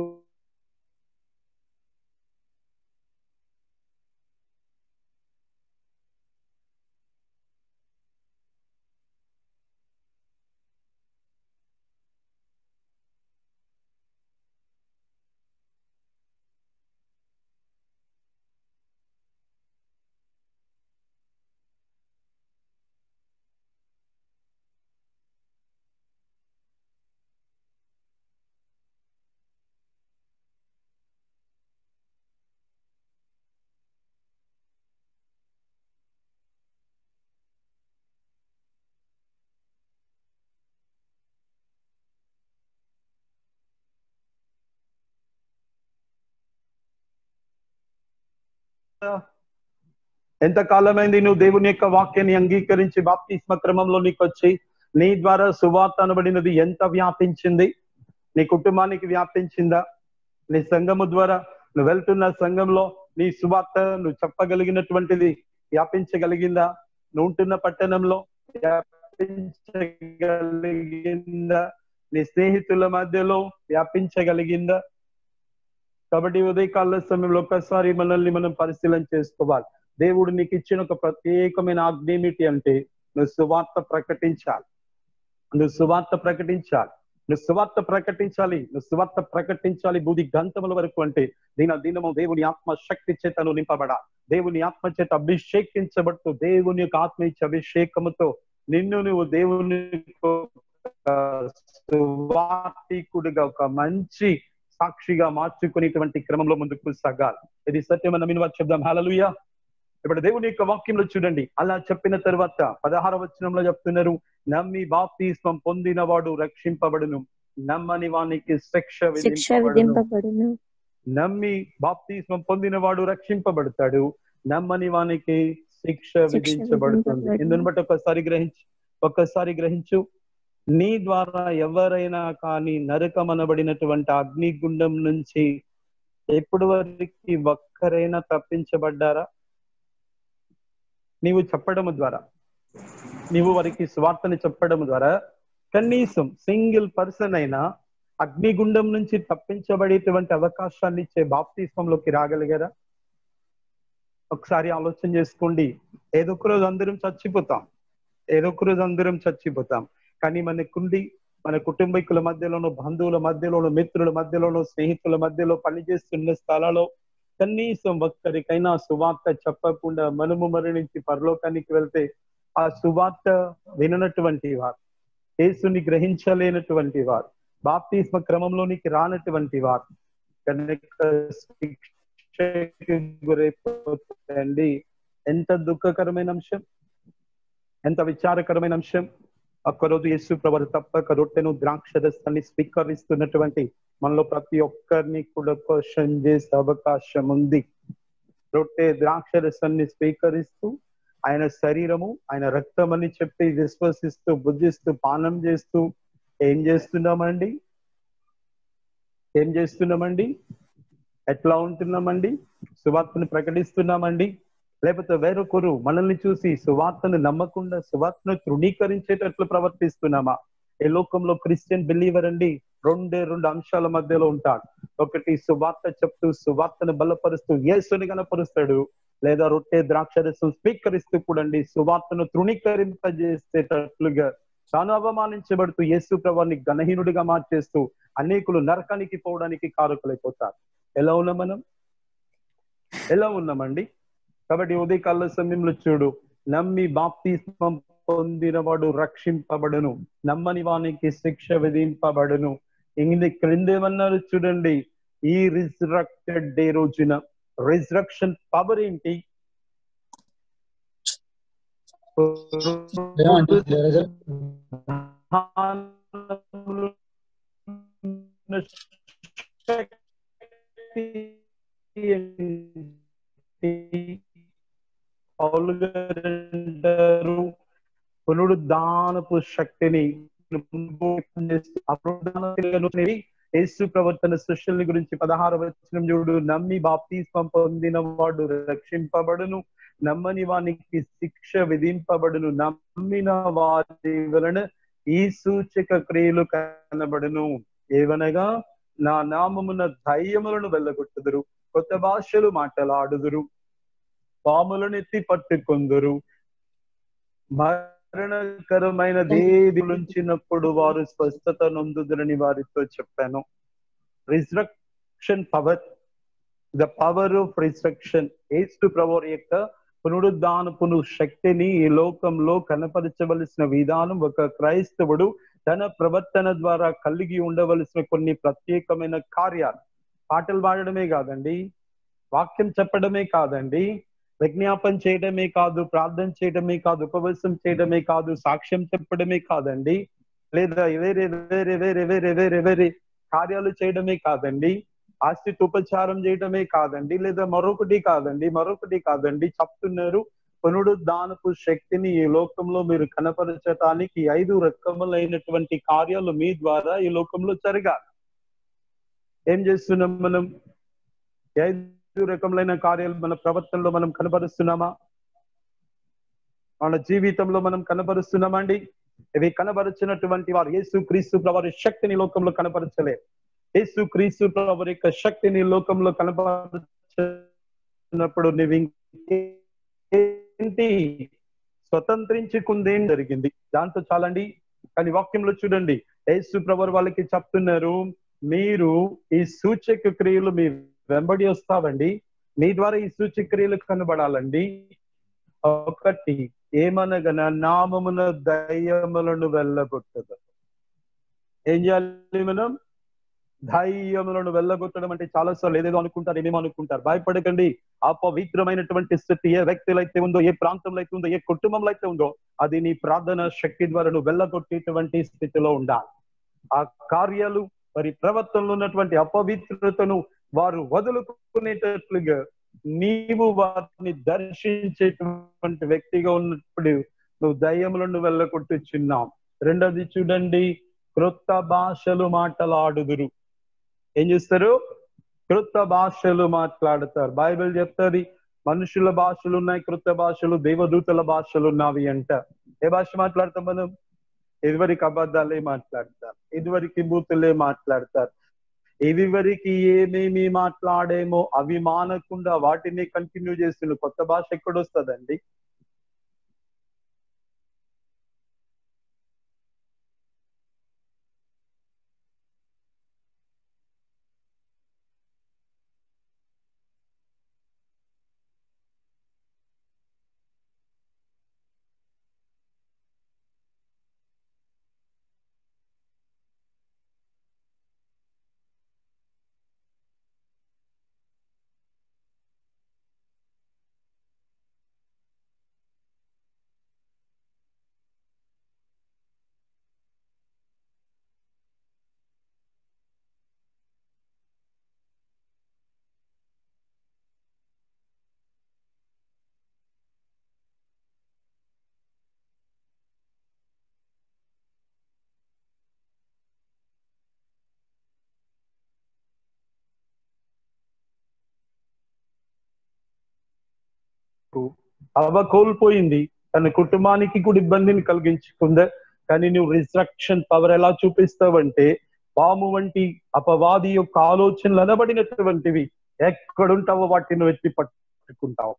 ఎంత కాలమైంది నువ్వు దేవుని యొక్క వాక్యాన్ని అంగీకరించి బాప్తిస్మ క్రమంలో నీకు వచ్చి నీ ద్వారా సువార్త అనబడినది ఎంత వ్యాపించింది నీ కుటుంబానికి వ్యాపించిందా నీ సంఘము ద్వారా నువ్వు వెళ్తున్న సంఘంలో నీ సువార్త నువ్వు చెప్పగలిగినటువంటిది వ్యాపించగలిగిందా నువ్వు ఉంటున్న పట్టణంలో వ్యాపించగలిగిందా నీ స్నేహితుల మధ్యలో వ్యాపించగలిగిందా కాబట్టి ఉదయకాల సమయంలో ఒక్కసారి మనల్ని మనం పరిశీలన చేసుకోవాలి దేవుడు నీకు ఇచ్చిన ఒక ప్రత్యేకమైన ఆజ్ఞ ఏమిటి అంటే నువ్వు సువార్త ప్రకటించాలి నువ్వు సువార్త ప్రకటించాలి నువ్వు సువార్త ప్రకటించాలి నువ్వు సువార్త ప్రకటించాలి బుద్ధి గంతముల వరకు అంటే దీన దినము దేవుని ఆత్మ శక్తి చేత నువ్వు నింపబడాలి దేవుని ఆత్మ చేత అభిషేకించబడుతూ దేవుని యొక్క ఆత్మ ఇచ్చే అభిషేకముతో నిన్ను నువ్వు దేవుని సువార్తికుడిగా ఒక మంచి సాక్షిగా మార్చుకునేటువంటి క్రమంలో ముందుకు సాగాలి ఇది సత్యం నమ్మిన వారు చెప్దాం హలలుయా ఇప్పుడు దేవుని యొక్క వాక్యంలో చూడండి అలా చెప్పిన తర్వాత పదహార వచనంలో చెప్తున్నారు నమ్మి బాప్తిస్మం పొందిన వాడు రక్షింపబడును నమ్మని వానికి శిక్ష శిక్ష విధింపబడును విధింపబడును నమ్మి బాప్తిస్మం పొందిన వాడు రక్షింపబడతాడు నమ్మని వానికి శిక్ష విధించబడుతుంది విధింపబడును. ఇందుని బట్టి ఒకసారి గ్రహించు ఒక్కసారి గ్రహించు నీ ద్వారా ఎవరైనా కానీ నరకమనబడినటువంటి అగ్నిగుండం నుంచి ఎప్పటి వరకు ఒక్కరైనా తప్పించబడ్డారా నీవు చెప్పడం ద్వారా నీవు వారికి స్వార్థని చెప్పడం ద్వారా కనీసం సింగిల్ పర్సన్ అయినా అగ్నిగుండం నుంచి తప్పించబడేటువంటి అవకాశాన్ని ఇచ్చే బాప్తిస్మంలోకి రాగలిగారా ఒకసారి ఆలోచన చేసుకోండి ఏదో ఒక రోజు అందరం చచ్చిపోతాం ఏదో ఒక రోజు అందరం చచ్చిపోతాం కానీ మనకుండి మన కుటుంబీకుల మధ్యలోనూ బంధువుల మధ్యలోనూ మిత్రుల మధ్యలోనూ స్నేహితుల మధ్యలో పనిచేస్తున్న స్థలాల్లో కనీసం ఒక్కరికైనా సువార్త చెప్పకుండా మనము మరణించి పరలోకానికి వెళ్తే ఆ సువార్త విననటువంటి వారు యేసుని గ్రహించలేనటువంటి వారు బాప్తిస్మ క్రమంలోనికి రానటువంటి వారు కనుక శిక్షకి గురైపోతాయండి ఎంత దుఃఖకరమైన అంశం ఎంత విచారకరమైన అంశం ఒక్కరోజు యేసు ప్రభు తప్పక రొట్టెను ద్రాక్ష రసాన్ని స్వీకరిస్తున్నటువంటి మనలో ప్రతి ఒక్కరిని కూడా క్వశ్చన్ చేసే అవకాశం ఉంది రొట్టె ద్రాక్ష రసాన్ని స్వీకరిస్తూ ఆయన శరీరము ఆయన రక్తం అని చెప్పి విశ్వసిస్తూ బుద్ధిస్తూ పానం చేస్తూ ఏం చేస్తున్నామండి ఏం చేస్తున్నామండి ఎట్లా ఉంటున్నామండి సువార్తను ప్రకటిస్తున్నామండి లేకపోతే వేరొకరు మనల్ని చూసి సువార్తను నమ్మకుండా సువార్తను తృణీకరించేటట్లు ప్రవర్తిస్తున్నామా ఈ లోకంలో క్రిస్టియన్ బిలీవర్ అండి రెండే రెండు అంశాల మధ్యలో ఉంటాడు ఒకటి సువార్త చెప్తూ సువార్తను బలపరుస్తూ యేసుని కనపరుస్తాడు లేదా రొట్టె ద్రాక్షరసం స్వీకరిస్తూ కూడండి సువార్తను తృణీకరింపజేసేటట్లుగా తాను అవమానించబడుతూ యేసు ప్రభాన్ని గణహీనుడిగా మార్చేస్తూ అనేకులు నరకానికి పోవడానికి కారకులైపోతారు ఎలా ఉన్నాం మనం ఎలా ఉన్నామండి కాబట్టి ఉదయకాల సమయంలో చూడు నమ్మి బాప్తిస్మం పొందినవాడు రక్షింపబడును నమ్మని వానికి శిక్ష విధింపబడును ఇంది క్రిందేమన్నారు చూడండి ఈ రిజరక్టెడ్ డే రోజున రిజరక్షన్ పవర్ ఏంటి ఏమంటే రిజల్ట్ అంటారు పునరుద్ధానపు శక్తిని అపునరుద్ధానవి యేసు ప్రవర్తన సృష్టిని గురించి పదహార వచనం చూడు నమ్మి బాప్తిస్మం పొందిన వాడు రక్షింపబడును నమ్మని వానికి శిక్ష విధింపబడును నమ్మిన వారి వలన ఈ సూచక క్రియలు కనబడును ఏవనగా నా నామమున ధైర్యములను వెళ్ళగొట్టుదురు కొత్త భాషలు మాట్లాడుదురు పాములను ఎత్తి పట్టుకొందురు మరణకరమైన దేది ఉంచినప్పుడు వారు స్వస్థత నొందుదురని వారితో చెప్పాను resurrection power the power of resurrection ఏసు ప్రభు యొక్క పునరుద్ధానపును శక్తిని ఈ లోకంలో కనపరచవలసిన విధానం ఒక క్రైస్తవుడు తన ప్రవర్తన ద్వారా కలిగి ఉండవలసిన కొన్ని ప్రత్యేకమైన కార్యాలు పాటలు పాడడమే కాదండి వాక్యం చెప్పడమే కాదండి విజ్ఞాపన చేయడమే కాదు ప్రార్థన చేయడమే కాదు ఉపవాసం చేయడమే కాదు సాక్ష్యం చెప్పడమే కాదండి లేదా వేరే వేరే వేరే వేరే వేరే వేరే కార్యాలు చేయడమే కాదండి ఆస్తి ఉపచారం చేయడమే కాదండి లేదా మరొకటి కాదండి మరొకటి కాదండి చెప్తున్నారు పునరుద్ధానపు శక్తిని ఈ లోకంలో మీరు కనపరచటానికి ఐదు రకములైనటువంటి కార్యాలు మీ ద్వారా ఈ లోకంలో జరగాలి ఏం చేస్తున్నాం మనం ఐదు రకములైన కార్యాలు మన ప్రవర్తనలో మనం కనబరుస్తున్నామా మన జీవితంలో మనం కనబరుస్తున్నామండి ఇవి కనబరచినటువంటి వారు యేసు క్రీస్తు ప్రభావ శక్తిని లోకంలో కనపరచలే యేసు క్రీస్తు ప్రభావ యొక్క శక్తిని లోకంలో కనపరచినప్పుడు నువ్వు ఇంకేంటి స్వతంత్రించుకుందేం జరిగింది దాంతో చాలండి కానీ వాక్యంలో చూడండి యేసు ప్రభు వాళ్ళకి చెప్తున్నారు మీరు ఈ సూచక క్రియలు మీ వెంబడి వస్తావండి మీ ద్వారా ఈ సూచక క్రియలు కనబడాలండి ఒకటి ఏమనగా నా నామమున దయ్యములను వెళ్ళగొట్టదు ఏం చేయాలి మనం ధైర్యములను వెళ్ళగొట్టడం అంటే చాలా సార్లు ఏదేదో అనుకుంటారు ఏమేమో అనుకుంటారు భయపడకండి అపవిత్రమైనటువంటి స్థితి ఏ వ్యక్తిలో అయితే ఉందో ఏ ప్రాంతంలో అయితే ఉందో ఏ కుటుంబంలో అయితే ఉందో అది నీ ప్రార్థన శక్తి ద్వారా నువ్వు వెళ్ళగొట్టేటువంటి స్థితిలో ఉండాలి ఆ కార్యాలు మరి ప్రవర్తనలో ఉన్నటువంటి అపవిత్రతను వారు వదులుకునేటట్లుగా నీవు వారిని దర్శించేటువంటి వ్యక్తిగా ఉన్నప్పుడు నువ్వు దయ్యములను వెళ్ళగొట్టుచున్నావు రెండోది చూడండి క్రొత్త భాషలు మాట్లాడుదురు ఏం చేస్తారు క్రొత్త భాషలు మాట్లాడతారు బైబిల్ చెప్తుంది మనుషుల భాషలు ఉన్నాయి క్రొత్త భాషలు దేవదూతల భాషలు ఉన్నవి అంట ఏ భాష మాట్లాడతాం మనం ఇదివరకు అబద్ధాలే మాట్లాడతారు ఇదివరకు బూతులే మాట్లాడతారు ఇవి వరకు ఏమేమి మాట్లాడేమో అవి మానకుండా వాటిని కంటిన్యూ చేస్తున్న కొత్త భాష ఎక్కడొస్తుందండి అవ కోల్పోయింది తన కుటుంబానికి కూడా ఇబ్బందిని కలిగించుకుందా కానీ నువ్వు రిస్ట్రక్షన్ పవర్ ఎలా చూపిస్తావంటే పాము వంటి అపవాది యొక్క ఆలోచనలు అనబడినటువంటివి ఎక్కడుంటావో వాటిని వెతి పట్టుకుంటావు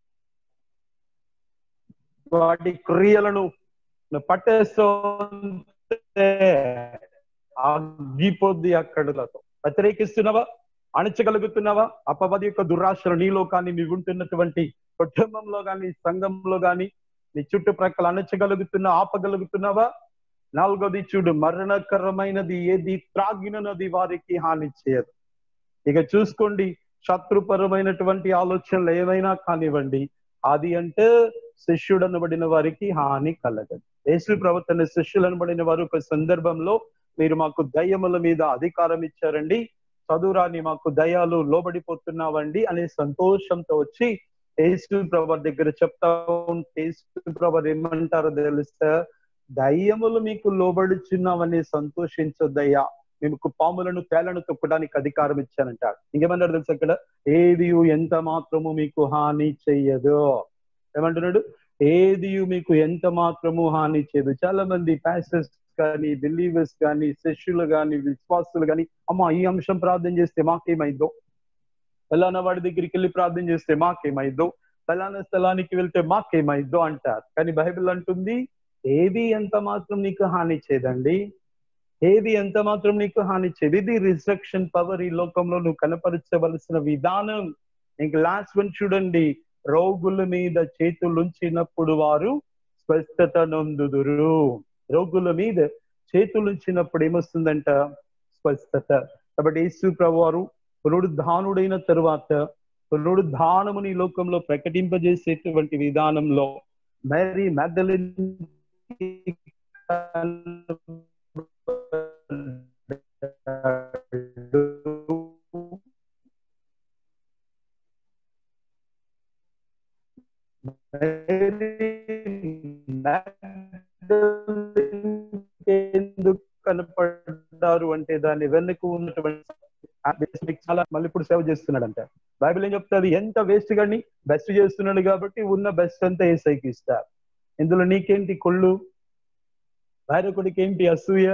వాటి క్రియలను నువ్వు పట్టేస్తుంటే ఆగిపోద్ది అక్కడులతో వ్యతిరేకిస్తున్నావా అణచగలుగుతున్నావా అపవాది యొక్క దురాశలు నీలో కానీ నీవు ఉంటున్నటువంటి కుటుంబంలో కానీ సంఘంలో కానీ నీ చుట్టుప్రక్కల అణచగలుగుతున్నా ఆపగలుగుతున్నావా నాలుగోది చూడు మరణకరమైనది ఏది త్రాగినది వారికి హాని చేయదు ఇక చూసుకోండి శత్రుపరమైనటువంటి ఆలోచనలు ఏమైనా కానివ్వండి అది అంటే శిష్యుడు అనబడిన వారికి హాని కలగదు యేసు ప్రవర్తన శిష్యులు అనబడిన వారు ఒక సందర్భంలో మీరు మాకు దయ్యముల మీద అధికారం ఇచ్చారండి చదువురాని మాకు దయాలు లోబడిపోతున్నావండి అనే సంతోషంతో వచ్చి యేసు ప్రభు దగ్గర చెప్తా ఉంటే యేసు ప్రభు ఏమంటారో తెలుస్తా దయ్యములు మీకు లోబడుచున్నామని సంతోషించొద్దయ్యా మీకు పాములను తేలను తొక్కడానికి అధికారం ఇచ్చానంటాడు ఇంకేమన్నాడు తెలుసు అక్కడ ఏది ఎంత మాత్రము మీకు హాని చెయ్యదు ఏమంటున్నాడు ఏది మీకు ఎంత మాత్రము హాని చేయదు చాలా మంది ప్యాసెస్ కానీ బిలీవర్స్ కానీ శిష్యులు కానీ విశ్వాసులు కానీ అమ్మ ఈ అంశం ప్రార్థన చేస్తే మాకేమైందో ఫలానా వాడి దగ్గరికి వెళ్ళి ప్రార్థన చేస్తే మాకేమైందో ఫలానా స్థలానికి వెళ్తే మాకేమైందో అంటారు కానీ బైబిల్ అంటుంది ఏది ఎంత మాత్రం నీకు హాని చేయదండి ఏది ఎంత మాత్రం నీకు హాని చేయదు ఇది రిస్ట్రక్షన్ పవర్ ఈ లోకంలో నువ్వు కనపరచవలసిన విధానం ఇంక లాస్ట్ వన్ చూడండి రోగుల మీద చేతులుంచినప్పుడు వారు స్వస్థత నొందుదురు రోగుల మీద చేతులుంచినప్పుడు ఏమొస్తుందంట స్వస్థత కాబట్టి యేసు ప్రభు వారు పునరుద్ధానుడైన తరువాత పునరుద్ధానముని ఈ లోకంలో ప్రకటింపజేసేటువంటి విధానంలో మేరీ మ్యాగ్డలిన్ ఎందుకు కనపడ్డారు అంటే దాని వెనుక ఉన్నటువంటి చాలా మళ్ళీ ఇప్పుడు సేవ చేస్తున్నాడంట బైబిల్ ఏం చెప్తాది ఎంత వేస్ట్ గాని బెస్ట్ చేస్తున్నాడు కాబట్టి ఉన్న బెస్ట్ అంతా ఏసైకి ఇస్తారు ఇందులో నీకేంటి కొళ్ళు భార్యకుడికి ఏంటి అసూయ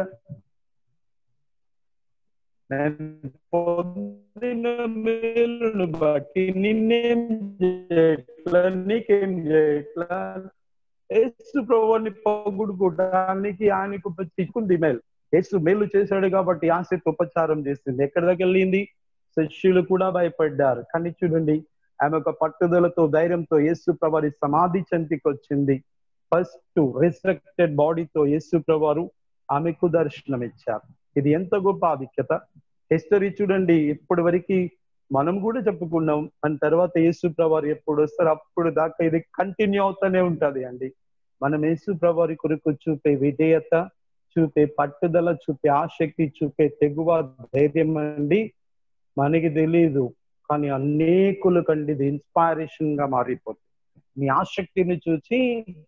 పొందిన మేలును బట్టి నిన్నేం చేయట్లా నీకేం చేయట్లా యేసు ప్రభుని పొగుడుకోవడానికి ఆయనకు చిక్కుంది మేలు యేసు మేలు చేశాడు కాబట్టి ఆశ ఉపచారం చేసింది ఎక్కడి దాకా వెళ్ళింది శిష్యులు కూడా భయపడ్డారు కానీ చూడండి ఆమె ఒక పట్టుదలతో ధైర్యంతో యేసు ప్రభారి సమాధి చెంతికి వచ్చింది ఫస్ట్ రిస్ట్రక్టెడ్ బాడీతో యేసు ప్రభారు ఆమెకు దర్శనం ఇచ్చారు ఇది ఎంత గొప్ప ఆధిక్యత హిస్టరీ చూడండి ఇప్పటి వరకు మనం కూడా చెప్పుకున్నాం అని తర్వాత యేసు ప్రభారు ఎప్పుడు వస్తారు అప్పుడు దాకా ఇది కంటిన్యూ అవుతూనే ఉంటది అండి మనం యేసు ప్రభారి కొరకు చూపే విధేయత చూపే పట్టుదల చూపే ఆసక్తి చూపే తెగువ ధైర్యం అండి మనకి తెలియదు కానీ అనేకులు కండి ఇది ఇన్స్పైరేషన్ గా మారిపోతుంది నీ ఆసక్తిని చూసి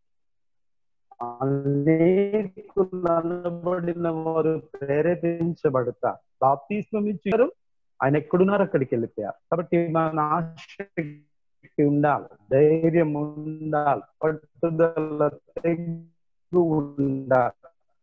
అనేకులు అనబడిన వారు ప్రేరేపించబడతారు బాప్తిస్మం ఇచ్చారు ఆయన ఎక్కడున్నారు అక్కడికి వెళ్ళిపోయారు కాబట్టి మన ఆసక్తి ఉండాలి ధైర్యం ఉండాలి పట్టుదల తెగు ఉండాలి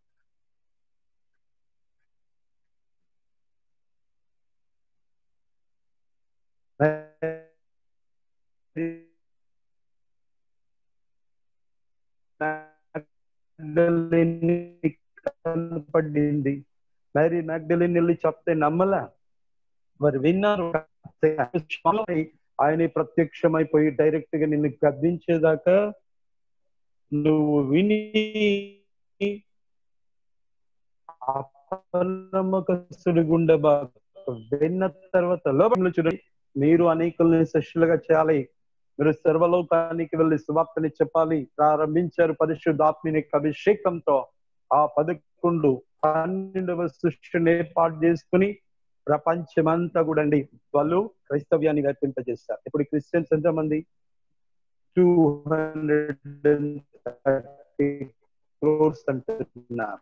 కనపడింది మరి మ్యాగ్డలిన్ వెళ్ళి చెప్తే నమ్మలా వారు విన్నారు ఆయన ప్రత్యక్షమైపోయి డైరెక్ట్ గా నిన్ను గద్దించేదాకా నువ్వు విని అపనమ్మకస్తుడి గుండె విన్న తర్వాత లోపల చూడండి మీరు అనేకుల్ని శిష్యులుగా చేయాలి మీరు సర్వలోకానికి వెళ్ళి సువార్తని చెప్పాలి ప్రారంభించారు పరిశుద్ధాత్మిని అభిషేకంతో ఆ పదకొండు పన్నెండవ సృష్టిని ఏర్పాటు చేసుకుని ప్రపంచమంతా కూడా అండి వాళ్ళు క్రైస్తవ్యాన్ని వ్యాపింపజేస్తారు ఇప్పుడు క్రిస్టియన్స్ ఎంతమంది టూ హండ్రెడ్ క్రోర్స్ అంటున్నారు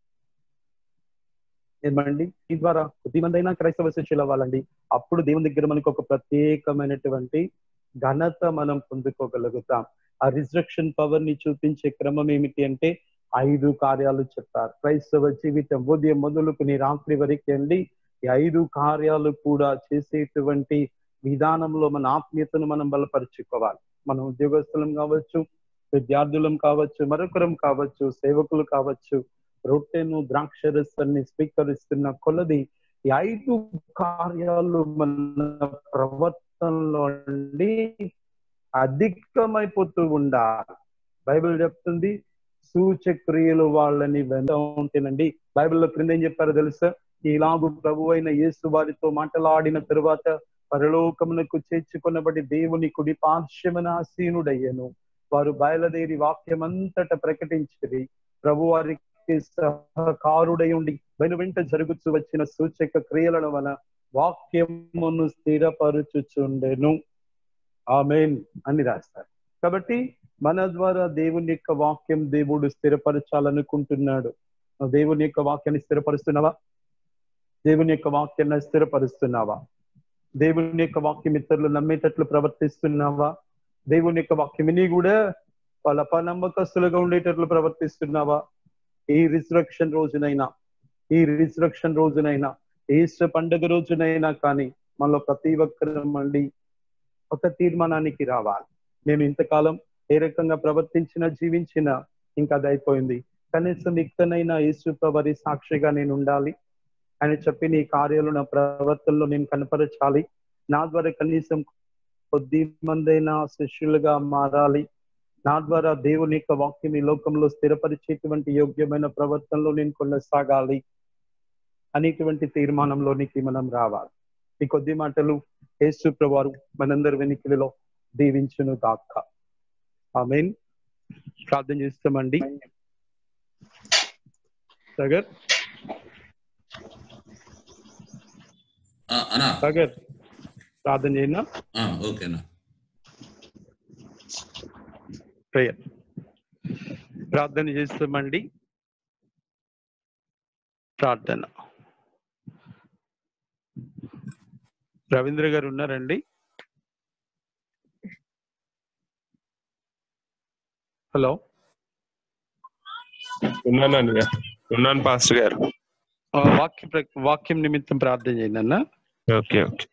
ఏమండి ఈ ద్వారా కొద్ది మంది అయినా క్రైస్తవ శిష్యులు అవ్వాలండి అప్పుడు దేవుని దగ్గర మనకు ఒక ప్రత్యేకమైనటువంటి ఘనత మనం పొందుకోగలుగుతాం ఆ రిజరక్షన్ పవర్ ని చూపించే క్రమం ఏమిటి అంటే ఐదు కార్యాలు చెప్పారు క్రైస్తవ జీవితం ఉదయం మొదలుకుని రాత్రి వరకు అండి ఈ ఐదు కార్యాలు కూడా చేసేటువంటి విధానంలో మన ఆత్మీయతను మనం బలపరుచుకోవాలి మనం ఉద్యోగస్తులం కావచ్చు విద్యార్థులం కావచ్చు మరొకరం కావచ్చు సేవకులు కావచ్చు రొట్టెను ద్రాక్షరసాన్ని స్వీకరిస్తున్న కొలది ఈ ఐదు కార్యాలు మన ప్రవర్తనలో అండి అధికమైపోతూ ఉండాలి బైబిల్ చెప్తుంది సూచక్రియలు వాళ్ళని వెంట ఉంటేనండి బైబిల్లో క్రింద ఏం చెప్పారో తెలుసా ఇలాగు ప్రభు అయిన యేసు వారితో మాట్లాడిన తరువాత పరలోకమునకు చేర్చుకున్నబడి దేవుని కుడి పార్శ్వమన ఆసీనుడయ్యను వారు బయలుదేరి వాక్యమంతట ప్రకటించిరి ప్రభు వారికి సహకారుడై ఉండి వెను వెంట జరుగుతూ వచ్చిన సూచక క్రియల వలన వాక్యమును స్థిరపరుచుచుండెను ఆమెన్ అని రాస్తారు కాబట్టి మన ద్వారా దేవుని యొక్క వాక్యం దేవుడు స్థిరపరచాలనుకుంటున్నాడు దేవుని యొక్క వాక్యాన్ని స్థిరపరుస్తున్నావా దేవుని యొక్క వాక్యాన్ని స్థిరపరుస్తున్నావా దేవుని యొక్క వాక్యం ఇతరులు నమ్మేటట్లు ప్రవర్తిస్తున్నావా దేవుని యొక్క వాక్యం విని కూడా వాళ్ళ అపనమ్మకస్తులుగా ఉండేటట్లు ప్రవర్తిస్తున్నావా ఈ రిజరక్షన్ రోజునైనా ఈ రిజరక్షన్ రోజునైనా ఈస్టర్ పండుగ రోజునైనా కానీ మనలో ప్రతి ఒక్కరం అండి ఒక తీర్మానానికి రావాలి మేము ఇంతకాలం ఏ రకంగా ప్రవర్తించిన జీవించిన ఇంకా అది అయిపోయింది కనీసం ఇక్కడనైనా యేసు వారి సాక్షిగా నేను ఉండాలి అని చెప్పి నీ కార్యాలు నా ప్రవర్తనలో నేను కనపరచాలి నా ద్వారా కనీసం కొద్ది మందైనా శిష్యులుగా మారాలి నా ద్వారా దేవుని యొక్క వాక్యం ఈ లోకంలో స్థిరపరిచేటువంటి యోగ్యమైన ప్రవర్తనలో నేను కొనసాగాలి అనేటువంటి తీర్మానంలోనికి మనం రావాలి ఈ కొద్ది మాటలు యేసు ప్రభువారు మనందరి వెనుకలలో దీవించును గాక ఆమెన్ ప్రార్థన చేస్తామండి సగర్ ఆ, అనా సగర్ ప్రార్థన చేయనా ఆ, ఓకేనా ప్రేయర్ ప్రార్థన చేస్తామండి ప్రార్థన రవీంద్ర గారు ఉన్నారండి హలో ఉన్నాను అన్నయ్య ఉన్నాను పాస్టర్ గారు ఆ, వాక్య ప్ర- వాక్యం నిమిత్తం ప్రార్థన చేయండి అన్న ఓకే ఓకే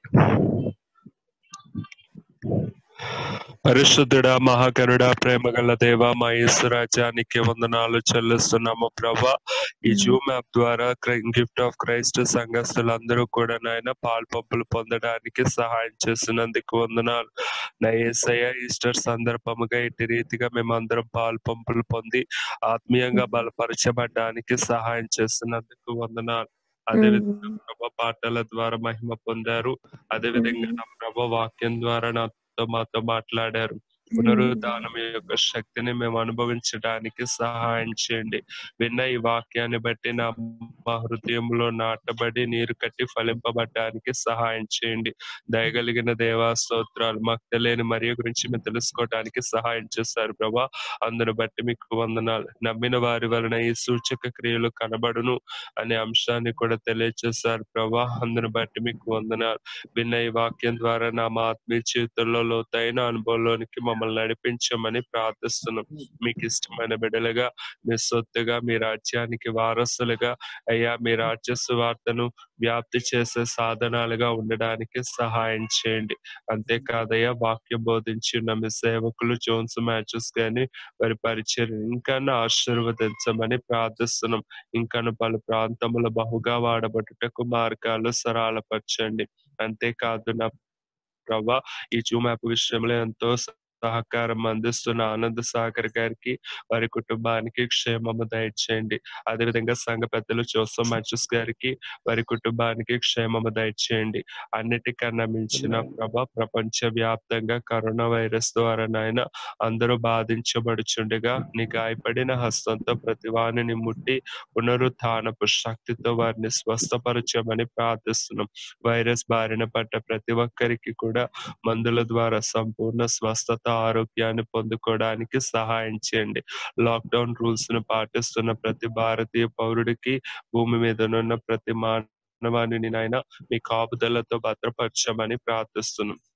పరిశుద్ధుడా మహాకరుడా ప్రేమ గల దేవ మా యేసు రాజ్యానికి వందనాలు చెల్లిస్తున్నాము ప్రభా ఈ జూమ్ యాప్ ద్వారా గిఫ్ట్ ఆఫ్ క్రైస్ట్ సంఘస్థులందరూ కూడా నాయన పాలు పంపులు పొందడానికి సహాయం చేసినందుకు వందనాలు నా యేసయ్య ఈస్టర్ సందర్భముగా ఇటు రీతిగా మేమందరం పాలు పంపులు పొంది ఆత్మీయంగా బలపరచబడడానికి సహాయం చేసినందుకు వందనాలు అదేవిధంగా ప్రభా పాటల ద్వారా మహిమ పొందారు అదేవిధంగా నా ప్రభా వాక్యం ద్వారా నాతో మాతో మాట్లాడారు పునరుద్ధానం యొక్క శక్తిని మేము అనుభవించడానికి సహాయం చేయండి విన్న ఈ వాక్యాన్ని బట్టి నా మా హృదయంలో నాటబడి నీరు కట్టి ఫలింపబడడానికి సహాయం చేయండి దయగలిగిన దేవా స్తోత్రాలు మాకు తెలియని మరియ గురించి మేము తెలుసుకోవడానికి సహాయం చేశారు ప్రభా అందును బట్టి మీకు వందనాలు నమ్మిన వారి వలన ఈ సూచక క్రియలు కనబడును అనే అంశాన్ని కూడా తెలియజేశారు ప్రభా అందును బట్టి మీకు వందనాలు విన్న ఈ వాక్యం ద్వారా నా మా ఆత్మీయ జీవితంలో లోతైన అనుభవంలోనికి మమ్మల్ని నడిపించమని ప్రార్థిస్తున్నాం మీకు ఇష్టమైన బిడ్డలుగా మీ సొత్తుగా మీ రాజ్యానికి వారసులుగా అయ్యా మీ రాజ్య సువార్తను వ్యాప్తి చేసే సాధనాలుగా ఉండడానికి సహాయం చేయండి అంతేకాదయ్యా వాక్యం బోధించిన మీ సేవకులు జోన్స్ మ్యాచెస్ గాని వారి పరిచయం ఇంకా ఆశీర్వదించమని ప్రార్థిస్తున్నాం ఇంకను పలు ప్రాంతముల బహుగా వాడబడుటకు మార్గాలు సరళపరచండి అంతేకాదు నా ప్రభా ఈ జూమ్ యాప్ విషయంలో ఎంతో సహకారం అందిస్తున్న ఆనంద్ సాగర్ గారికి వారి కుటుంబానికి క్షేమము దయచేయండి అదేవిధంగా సంఘ పెద్దలు జోసఫ్ మంచస్ గారికి వారి కుటుంబానికి క్షేమము దయచేయండి అన్నిటికన్నా మించిన ప్రభ ప్రపంచ వ్యాప్తంగా కరోనా వైరస్ ద్వారా నాయన అందరూ బాధించబడుచుండగా నీ గాయపడిన హస్తంతో ప్రతి వారిని ముట్టి పునరుత్నపు శక్తితో వారిని స్వస్థపరచమని ప్రార్థిస్తున్నాం వైరస్ బారిన పడ్డ ప్రతి ఒక్కరికి కూడా మందుల ద్వారా సంపూర్ణ స్వస్థత ఆరోగ్యాన్ని పొందుకోవడానికి సహాయం చేయండి లాక్డౌన్ రూల్స్ ను పాటిస్తున్న ప్రతి భారతీయ పౌరుడికి భూమి మీదనున్న ప్రతి మానవాణిని నాయన మీ కాపుదలతో భద్రపరచమని ప్రార్థిస్తున్నాం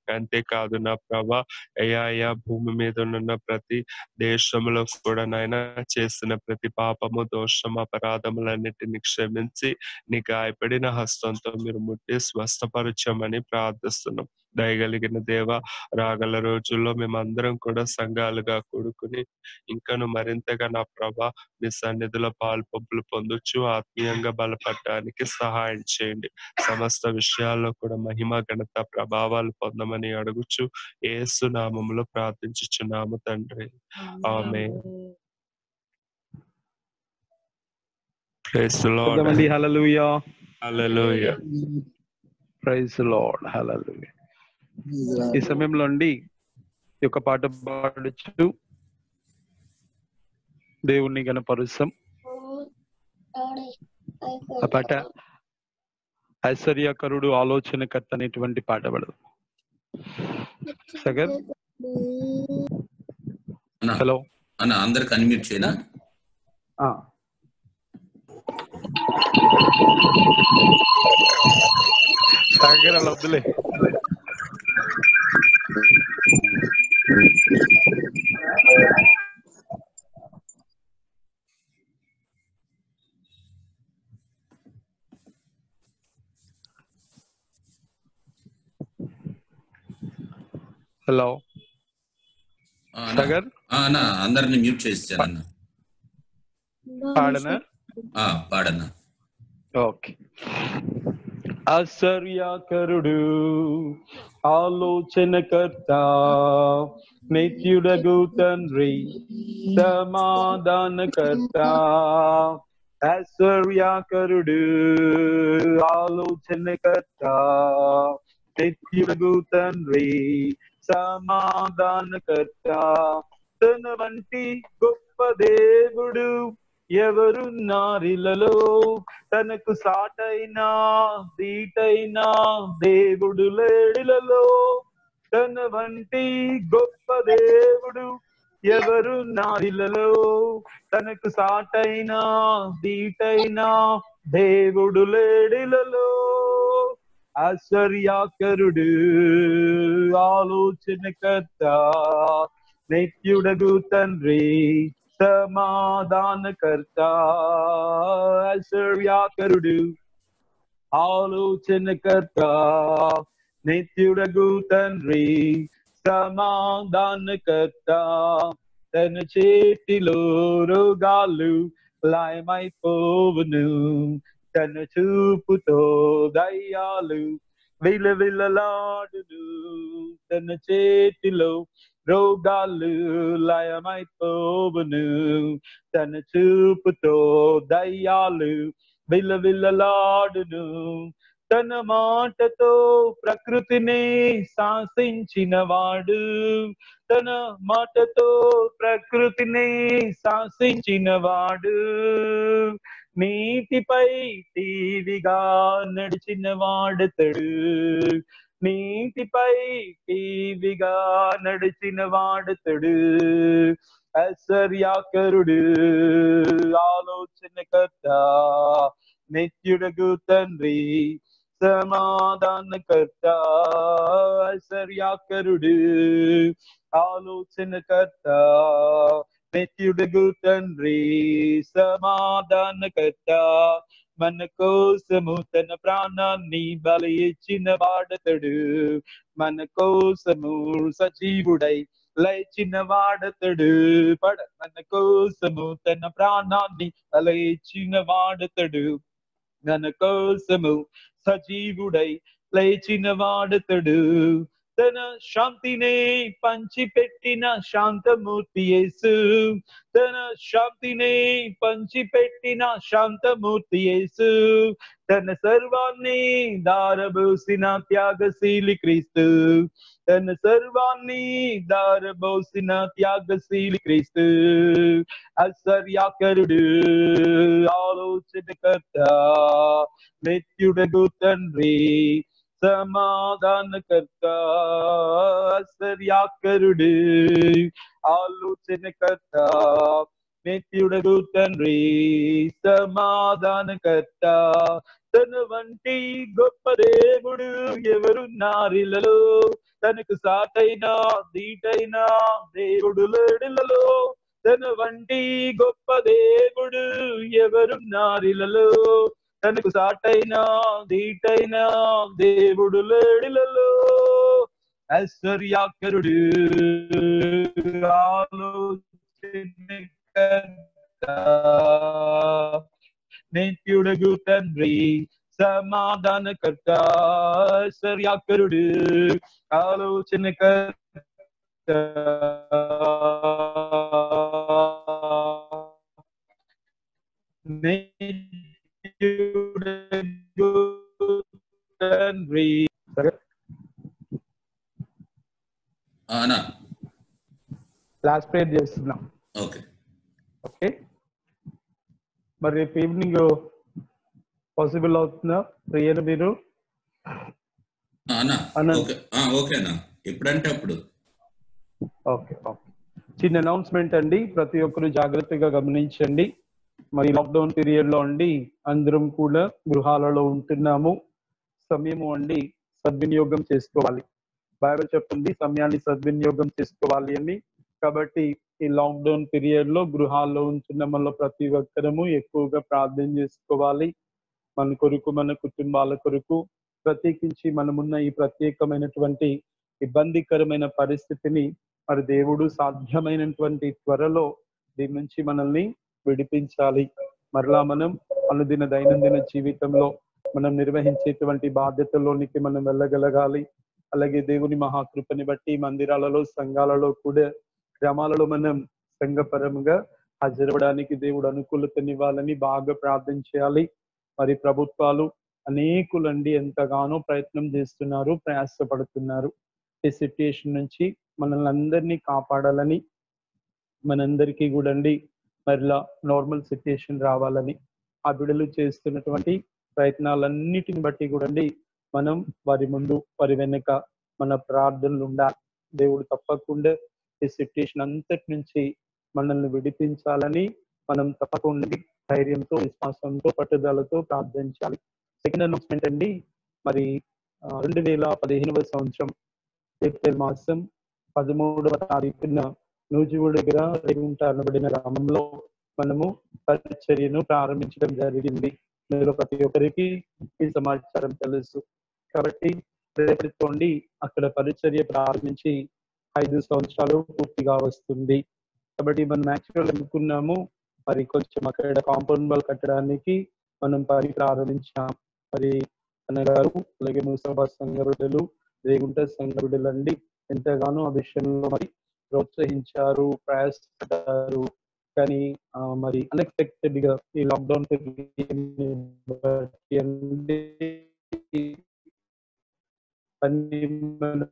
అంతేకాదు నా ప్రభా అయ్యా అయ్యా భూమి మీద ఉన్న ప్రతి దేశంలో కూడా నాయన చేసిన ప్రతి పాపము దోషం అపరాధములన్నిటిని క్షమించి నీ గాయపడిన హస్తంతో మీరు ముట్టి స్వస్థపరచమని ప్రార్థిస్తున్నాం దయగలిగిన దేవ రాగల రోజుల్లో మేమందరం కూడా సంఘాలుగా కూడుకుని ఇంకను మరింతగా నా ప్రభా మీ సన్నిధిలో పాలు పంపులు పొందొచ్చు ఆత్మీయంగా బలపడడానికి సహాయం చేయండి సమస్త విషయాల్లో కూడా మహిమ ఘనత ప్రభావాలు పొందమని అడుగుచు ఏసు నామములో ప్రార్థించుచున్నాము తండ్రి ఆమె ప్రైస్ చదవండి హల్లెలూయా హల్లెలూయా ప్రైజ్ లార్డ్ హల్లెలూయా ఈ సమయంలో అండి ఈ యొక్క పాట పాడుచు దేవుణ్ణి గణపరుస్తాం ఆ పాట ఐశ్వర్యకరుడు ఆలోచనకర్త అనేటువంటి పాట పడదు సగర్ అన్న హలో అన్న అందరికి అన్మ్యూట్ చేయనా ఆ. సాగర్ అలా వద్దులే హలో ఆ, అన్న. సాగర్ ఆ, అన్న అందరిని మ్యూట్ చేస్తాను అన్న పాడనా ఆ, పాడన్న ఓకే ఆశ్చర్యకరుడు ఆలోచనకర్త నిత్యుడగు తండ్రి సమాధానకర్త ఆశ్చర్యకరుడు ఆలోచనకర్త నిత్యుడగు తండ్రి సమాధానకర్త తన వంటి గొప్ప దేవుడు ఎవరున్నారిలలో తనకు సాటైనా దీటైనా దేవుడు లేడిలలో తన వంటి గొప్ప దేవుడు ఎవరు నారిలలో తనకు సాటైనా దీటైనా దేవుడు లేడిలలో ఆశ్చర్యాకరుడు ఆలోచనకర్త నిత్యుడగు తండ్రి సమాధానకర్త ఆశ్చర్యాకరుడు ఆలోచనకర్త నిత్యుడగు తండ్రి సమాధానకర్త తన చేతిలో రోగాలు లాయమైపోవును తన చూపుతో దయ్యాలు విలవిలలాడును తన చేతిలో రోగాలు లయమైపోవును తన చూపుతో దయ్యాలు విలవిలలాడును తన మాటతో ప్రకృతిని శాసించిన వాడు తన మాటతో ప్రకృతిని శాసించిన వాడు నీటిపై టీవిగా నడిచిన వాడతడు నీటిపై టీవిగా నడిచిన వాడతడు ఐశ్వర్యాకరుడు ఆలోచనకర్త నిత్యుడగు తండ్రి సమాధానకర్త ఐశ్వర్యాకరుడు ఆలోచనకర్త నిత్యుడగు తండ్రి సమాధానకర్త మన కోసము తన ప్రాణాన్ని బలి ఇచ్చిన వాడతడు మన కోసము సజీవుడై లేచిన వాడతడు పడ మన కోసము తన ప్రాణాన్ని బలి ఇచ్చిన వాడతడు మన కోసము సజీవుడై లేచిన వాడతడు తన శాంతినే పంచిపెట్టిన శాంతమూర్తి యేసు తన శాంతినే పంచిపెట్టిన శాంతమూర్తి యేసు తన సర్వాన్ని దారబోసిన త్యాగశీలి క్రీస్తు తన సర్వాన్ని దారబోసిన త్యాగశీలి క్రీస్తు అసర్యాకరుడు ఆలోచనకర్త నిత్యుడగు తండ్రి సమాధానకర్త ఆశ్చర్యాకరుడు ఆలోచనకర్త నిత్యుడగు తండ్రి సమాధానకర్త తన వంటి గొప్ప దేవుడు ఎవరున్నారిలలో తనకు సాటైన దీటైన దేవుడు లేడులలో తన వంటి గొప్ప దేవుడు ఎవరున్నారిలలో తనకు సాటైన దీటైన దేవుడు లేడులలో ఐశ్వర్యాకరుడు ఆలోచన నిత్యుడగు తండ్రి సమాధానకర్త ఐశ్వర్యాకరుడు ఆలోచన తండ్రి సరే ఆ, అన్నా లాస్ట్ ప్రేయర్ చేస్తున్నాం ఓకే ఓకే మరి రేపు ఈవినింగ్ పాసిబుల్ అవుతుందా ప్రేయర్ మీరు ఆ, అన్నా అన్నా. ఓకే ఆ, ఓకే అన్నా ఎప్పుడంటే అప్పుడు ఓకే ఓకే చిన్న అనౌన్స్మెంట్ అండి ప్రతి ఒక్కరు జాగ్రత్తగా గమనించండి మరి లాక్డౌన్ పీరియడ్ లో అండి అందరం కూడా గృహాలలో ఉంటున్నాము సమయము అండి సద్వినియోగం చేసుకోవాలి బైబిల్ చెప్తుంది సమయాన్ని సద్వినియోగం చేసుకోవాలి అని కాబట్టి ఈ లాక్డౌన్ పీరియడ్ లో గృహాల్లో ఉంటున్న మన ప్రతి ఒక్కరము ఎక్కువగా ప్రార్థన చేసుకోవాలి మన కొరకు మన కుటుంబాల కొరకు ప్రత్యేకించి మనమున్న ఈ ప్రత్యేకమైనటువంటి ఇబ్బందికరమైన పరిస్థితిని మరి దేవుడు సాధ్యమైనటువంటి త్వరలో దీని నుంచి మనల్ని విడిపించాలి మరలా మనం అనుదిన దైనందిన జీవితంలో మనం నిర్వహించేటువంటి బాధ్యతల్లోనికి మనం వెళ్ళగలగాలి అలాగే దేవుని మహాకృపని బట్టి మందిరాలలో సంఘాలలో కూడా గ్రామాలలో మనం సంఘపరంగా హాజరవడానికి దేవుడు అనుకూలతనివ్వాలని బాగా ప్రార్థన చేయాలి మరి ప్రభుత్వాలు అనేకులండి ఎంతగానో ప్రయత్నం చేస్తున్నారు ప్రయాసపడుతున్నారు ఈ సిచ్యుయేషన్ నుంచి మనల్ని అందరినీ కాపాడాలని మనందరికీ కూడా అండి మరలా నార్మల్ సిచ్యుయేషన్ రావాలని ఆ బిడలు చేస్తున్నటువంటి ప్రయత్నాలన్నిటిని బట్టి కూడా అండి మనం వారి ముందు వారి వెనుక మన ప్రార్థనలు ఉండాలి దేవుడు తప్పకుండా ఈ సిచ్యుయేషన్ అంతటి నుంచి మనల్ని విడిపించాలని మనం తప్పకుండా ధైర్యంతో విశ్వాసంతో పట్టుదలతో ప్రార్థించాలి సెకండ్ అనౌన్స్మెంట్ అండి మరి ఆ, రెండు వేల పదిహేనవ సంవత్సరం ఏప్రిల్ మాసం పదమూడవ తారీఖున నూజివూడు దగ్గర రేగుంట అనబడిన గ్రామంలో మనము పరిచర్యను ప్రారంభించడం జరిగింది ఇందులో ప్రతి ఒక్కరికి ఈ సమాచారం తెలుసు కాబట్టి రేపటితోండి అక్కడ పరిచర్య ప్రారంభించి ఐదు సంవత్సరాలు పూర్తిగా వస్తుంది కాబట్టి మనం యాక్చువల్ అనుకున్నాము మరి కొంచెం అక్కడ కాంపౌండ్ వాల్ కట్టడానికి మనం పని ప్రారంభించాం మరి అన్నగారు అలాగే ముసభా సంఘ బిడ్డలు రేగుంట సంఘ బిడ్డలు అండి ఎంతగానో ఆ విషయంలో మరి ప్రోత్సహించారు ప్రయాసపడ్డారు కానీ ఆ, మరి అన్ఎక్స్పెక్టెడ్ గా ఈ లాక్డౌన్ పని మనం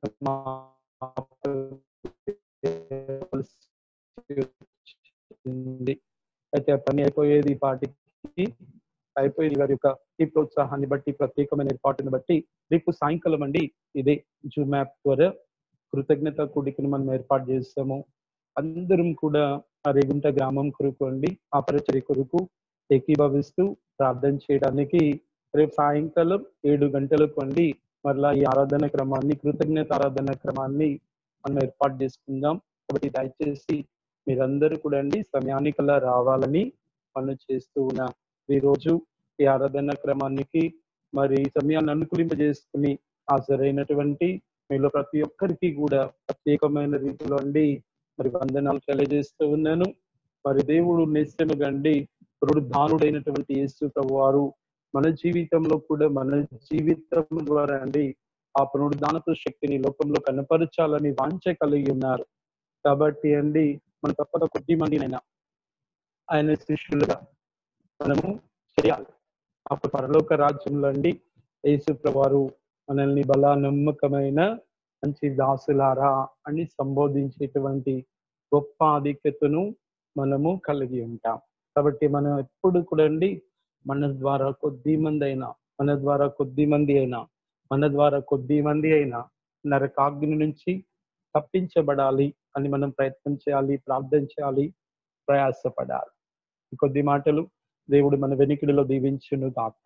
ఆపాల్సి అయితే ఆ పని అయిపోయేది ఈ పాటికి అయిపోయేది గారి యొక్క ఈ ప్రోత్సాహాన్ని బట్టి ప్రత్యేకమైన ఏర్పాటును బట్టి రేపు సాయంకాలం అండి ఇదే జూమ్ యాప్ ద్వారా కృతజ్ఞత కూడికను మనం ఏర్పాటు చేస్తాము అందరం కూడా ఆ రేగుంట గ్రామం కొరకు అండి ఆ పరిచర్య కొరకు ఏకీభవిస్తూ ప్రార్థన చేయడానికి రేపు సాయంకాలం ఏడు గంటలకు అండి మరలా ఈ ఆరాధన క్రమాన్ని కృతజ్ఞత ఆరాధన క్రమాన్ని మనం ఏర్పాటు చేసుకుందాం కాబట్టి దయచేసి మీరందరూ కూడా అండి సమయానికల్లా రావాలని మనం చేస్తూ ఉన్నాం ఈ రోజు ఈ ఆరాధన క్రమానికి మరి సమయాన్ని అనుకూలింపజేసుకుని ఆ సరైనటువంటి మీలో ప్రతి ఒక్కరికి కూడా ప్రత్యేకమైన రీతిలో అండి మరి వందనాలు తెలియజేస్తూ ఉన్నాను మరి దేవుడు నిశ్చయముగా అండి దానుడైనటువంటి యేసు ప్రభు వారు మన జీవితంలో కూడా మన జీవితం ద్వారా అండి ఆ పునరుద్ధానపు శక్తిని లోకంలో కనపరచాలని వాంఛ కలిగి ఉన్నారు కాబట్టి అండి మన తప్పక కొద్ది మందినైనా ఆయన శిష్యులుగా మనము చేయాలి అప్పుడు పరలోక రాజ్యంలో అండి యేసు ప్రభువారు మనల్ని బలా నమ్మకమైన మంచి దాసులారా అని సంబోధించేటువంటి గొప్ప ఆధిక్యతను మనము కలిగి ఉంటాం కాబట్టి మనం ఎప్పుడు కూడా అండి మన ద్వారా కొద్ది మంది అయినా మన ద్వారా కొద్ది మంది అయినా మన ద్వారా కొద్ది మంది అయినా నరకాగ్ని నుంచి తప్పించబడాలి అని మనం ప్రయత్నం చేయాలి ప్రార్థన చేయాలి ప్రయాసపడాలి ఈ కొద్ది మాటలు దేవుడు మన వెనికిడిలో దీవించును గాక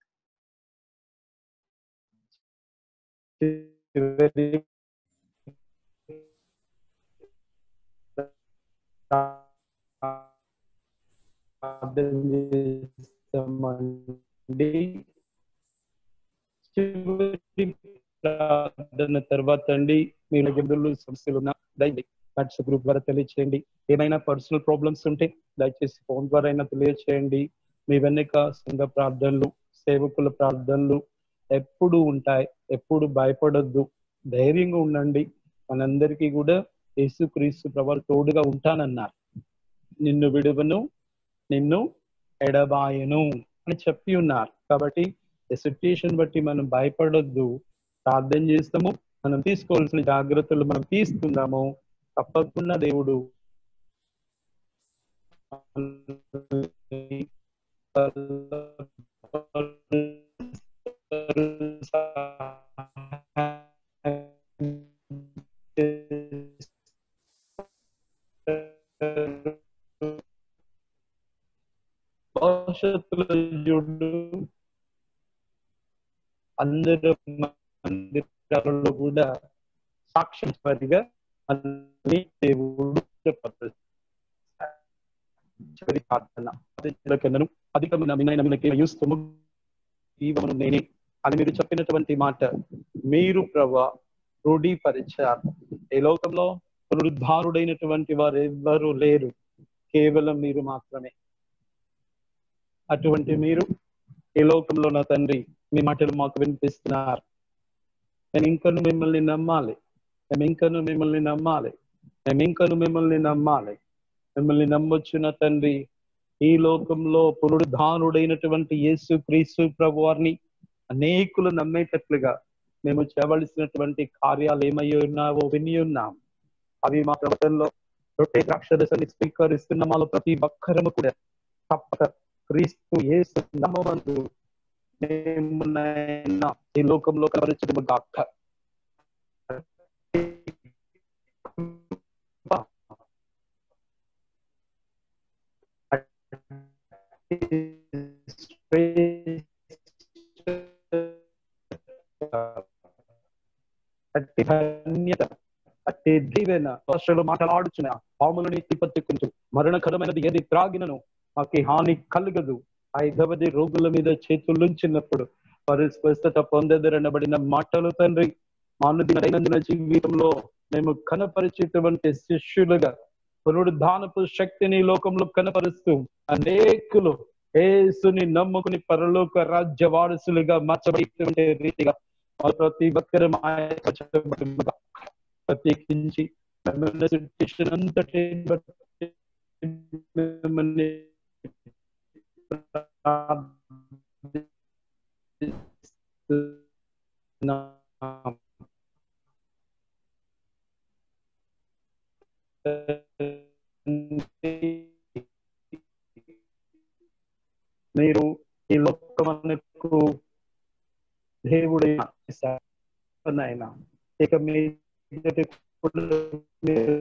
చివరి ప్రార్థన చేస్తామండి చివరి ప్రార్థన తర్వాత అండి మీరు ఇబ్బందులు సమస్యలు ఉన్నా దయచేసి వాట్సాప్ గ్రూప్ ద్వారా తెలియచేయండి ఏమైనా పర్సనల్ ప్రాబ్లమ్స్ ఉంటే దయచేసి ఫోన్ ద్వారా అయినా తెలియచేయండి మీ వెనుక సంఘ ప్రార్థనలు సేవకుల ప్రార్థనలు ఎప్పుడు ఉంటాయి ఎప్పుడు భయపడొద్దు ధైర్యంగా ఉండండి మనందరికీ కూడా యేసుక్రీస్తు ప్రభు తోడుగా ఉంటానన్నారు నిన్ను విడువను నిన్ను ఎడబాయను అని చెప్పి ఉన్నారు కాబట్టి సిచ్యుయేషన్ బట్టి మనం భయపడొద్దు ప్రార్థన చేస్తాము మనం తీసుకోవాల్సిన జాగ్రత్తలు మనం తీసుకుందాము తప్పకుండా దేవుడు భవిష్యత్తులో చూడు అందరు మందిరాలలో కూడా సాక్షిగా అన్ని దేవుడు చివరి ప్రార్థన కిందను అధికమైన వినయనములకి యూస్తము జీవమును నేనే అని మీరు చెప్పినటువంటి మాట మీరు ప్రభా రూఢీపరిచారు ఈ లోకంలో పునరుద్ధారుడైనటువంటి వారు ఎవ్వరూ లేరు కేవలం మీరు మాత్రమే అటువంటి మీరు ఈ లోకంలో నా తండ్రి మీ మాటలు మాకు వినిపిస్తున్నారు నేను ఇంకను మిమ్మల్ని నమ్మాలి మేము ఇంకను మిమ్మల్ని నమ్మాలి మేము ఇంకను మిమ్మల్ని నమ్మాలి మిమ్మల్ని నమ్మొచ్చు నా తండ్రి ఈ లోకంలో పునరుద్ధానుడైనటువంటి యేసు క్రీస్తు ప్రభు వారిని అనేకులు నమ్మేటట్లుగా మేము చేయవలసినటువంటి కార్యాలు ఏమయ్యి ఉన్నావో విని ఉన్నాం అవి మా ప్రభుత్వంలో రొట్టె ద్రాక్షరసాన్ని స్వీకరిస్తున్న మాలో ప్రతి ఒక్కరము కూడా తప్పక క్రీస్తు యేసు నమ్మవంతు మేము నాయనా ఈ లోకంలో కనబరచడం గాక అట్టి ధన్యత అట్టి దీవెన భాషలు మాట్లాడుచున్న పాములని తిప్పత్తుకుంటూ మరణకరమైనది ఏది త్రాగినను మాకు హాని కలగదు ఆ ఐదవది రోగుల మీద చేతులుంచినప్పుడు వారు స్వస్థత పొందెదరనబడిన మాటలు తండ్రి మానదిన దైనందిన జీవితంలో మేము కనపరిచేటువంటి శిష్యులుగా పునరుద్ధానపు శక్తిని ఈ లోకంలో కనపరుస్తూ అనేకులు ఏసుని నమ్ముకుని పరలోక రాజ్య వారసులుగా మార్చబడేటువంటి రీతిగా వారు ప్రతి ఒక్కరు మార్చబడుగా ప్రత్యేకించి మిమ్మల్ని situation అంతటి బట్టి మిమ్మల్ని ప్రార్థిస్తున్నాం. మీరు ఈ లోకమునకు దేవుడైన నాయన ఇక మీ మీరు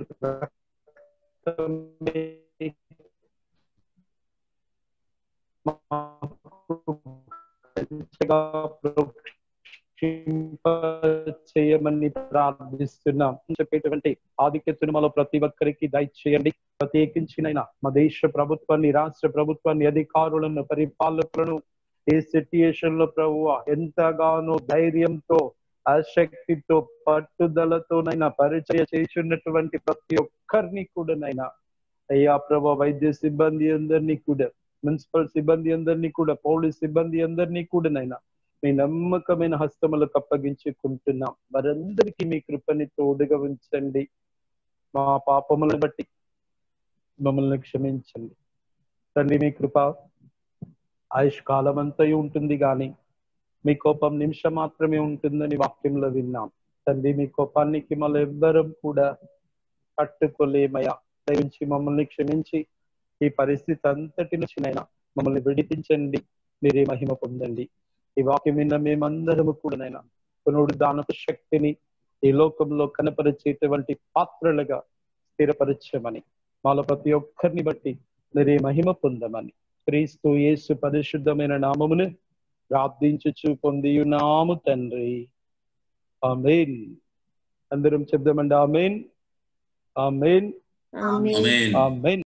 చేయమని ప్రార్థిస్తున్నాం చెప్పేటువంటి ఆధిక్యతను మాలో ప్రతి ఒక్కరికి దయచేయండి ప్రత్యేకించినైనా మా దేశ ప్రభుత్వాన్ని రాష్ట్ర ప్రభుత్వాన్ని అధికారులను పరిపాలకులను ఏ సిట్యుయేషన్ లో ప్రభు ఎంతగానో ధైర్యంతో ఆసక్తితో పట్టుదలతోనైనా పరిచయ చేస్తున్నటువంటి ప్రతి ఒక్కరిని కూడానైనా అయ్యా ప్రభా వైద్య సిబ్బంది అందరినీ కూడా మున్సిపల్ సిబ్బంది అందరినీ కూడా పోలీస్ సిబ్బంది అందరినీ కూడానైనా మీ నమ్మకమైన హస్తములకు అప్పగించుకుంటున్నాం వారందరికీ మీ కృపని తోడుగా ఉంచండి మా పాపములను బట్టి మమ్మల్ని క్షమించండి తండ్రి మీ కృప ఆయుష్ కాలం అంతయు ఉంటుంది కానీ మీ కోపం నిమిషం మాత్రమే ఉంటుందని వాక్యంలో విన్నాం తండ్రి మీ కోపానికి మళ్ళీ ఎవ్వరం కూడా పట్టుకోలేమయ్యా దయించి మమ్మల్ని క్షమించి ఈ పరిస్థితి అంతటి నుంచినైనా మమ్మల్ని విడిపించండి మీరే మహిమ పొందండి ఈ వాక్యం విన్న మేమందరము కూడానైనా పునరుడు దానపు శక్తిని ఈ లోకంలో కనపరిచేటువంటి పాత్రలుగా స్థిరపరచమని మాలో ప్రతి ఒక్కరిని బట్టి మీరే మహిమ పొందమని క్రీస్తు యేసు పరిశుద్ధమైన నామమును ప్రార్థించుచు పొంది నాము తండ్రి ఆమెన్ అందరం చెప్దామండి amen amen amen amen amen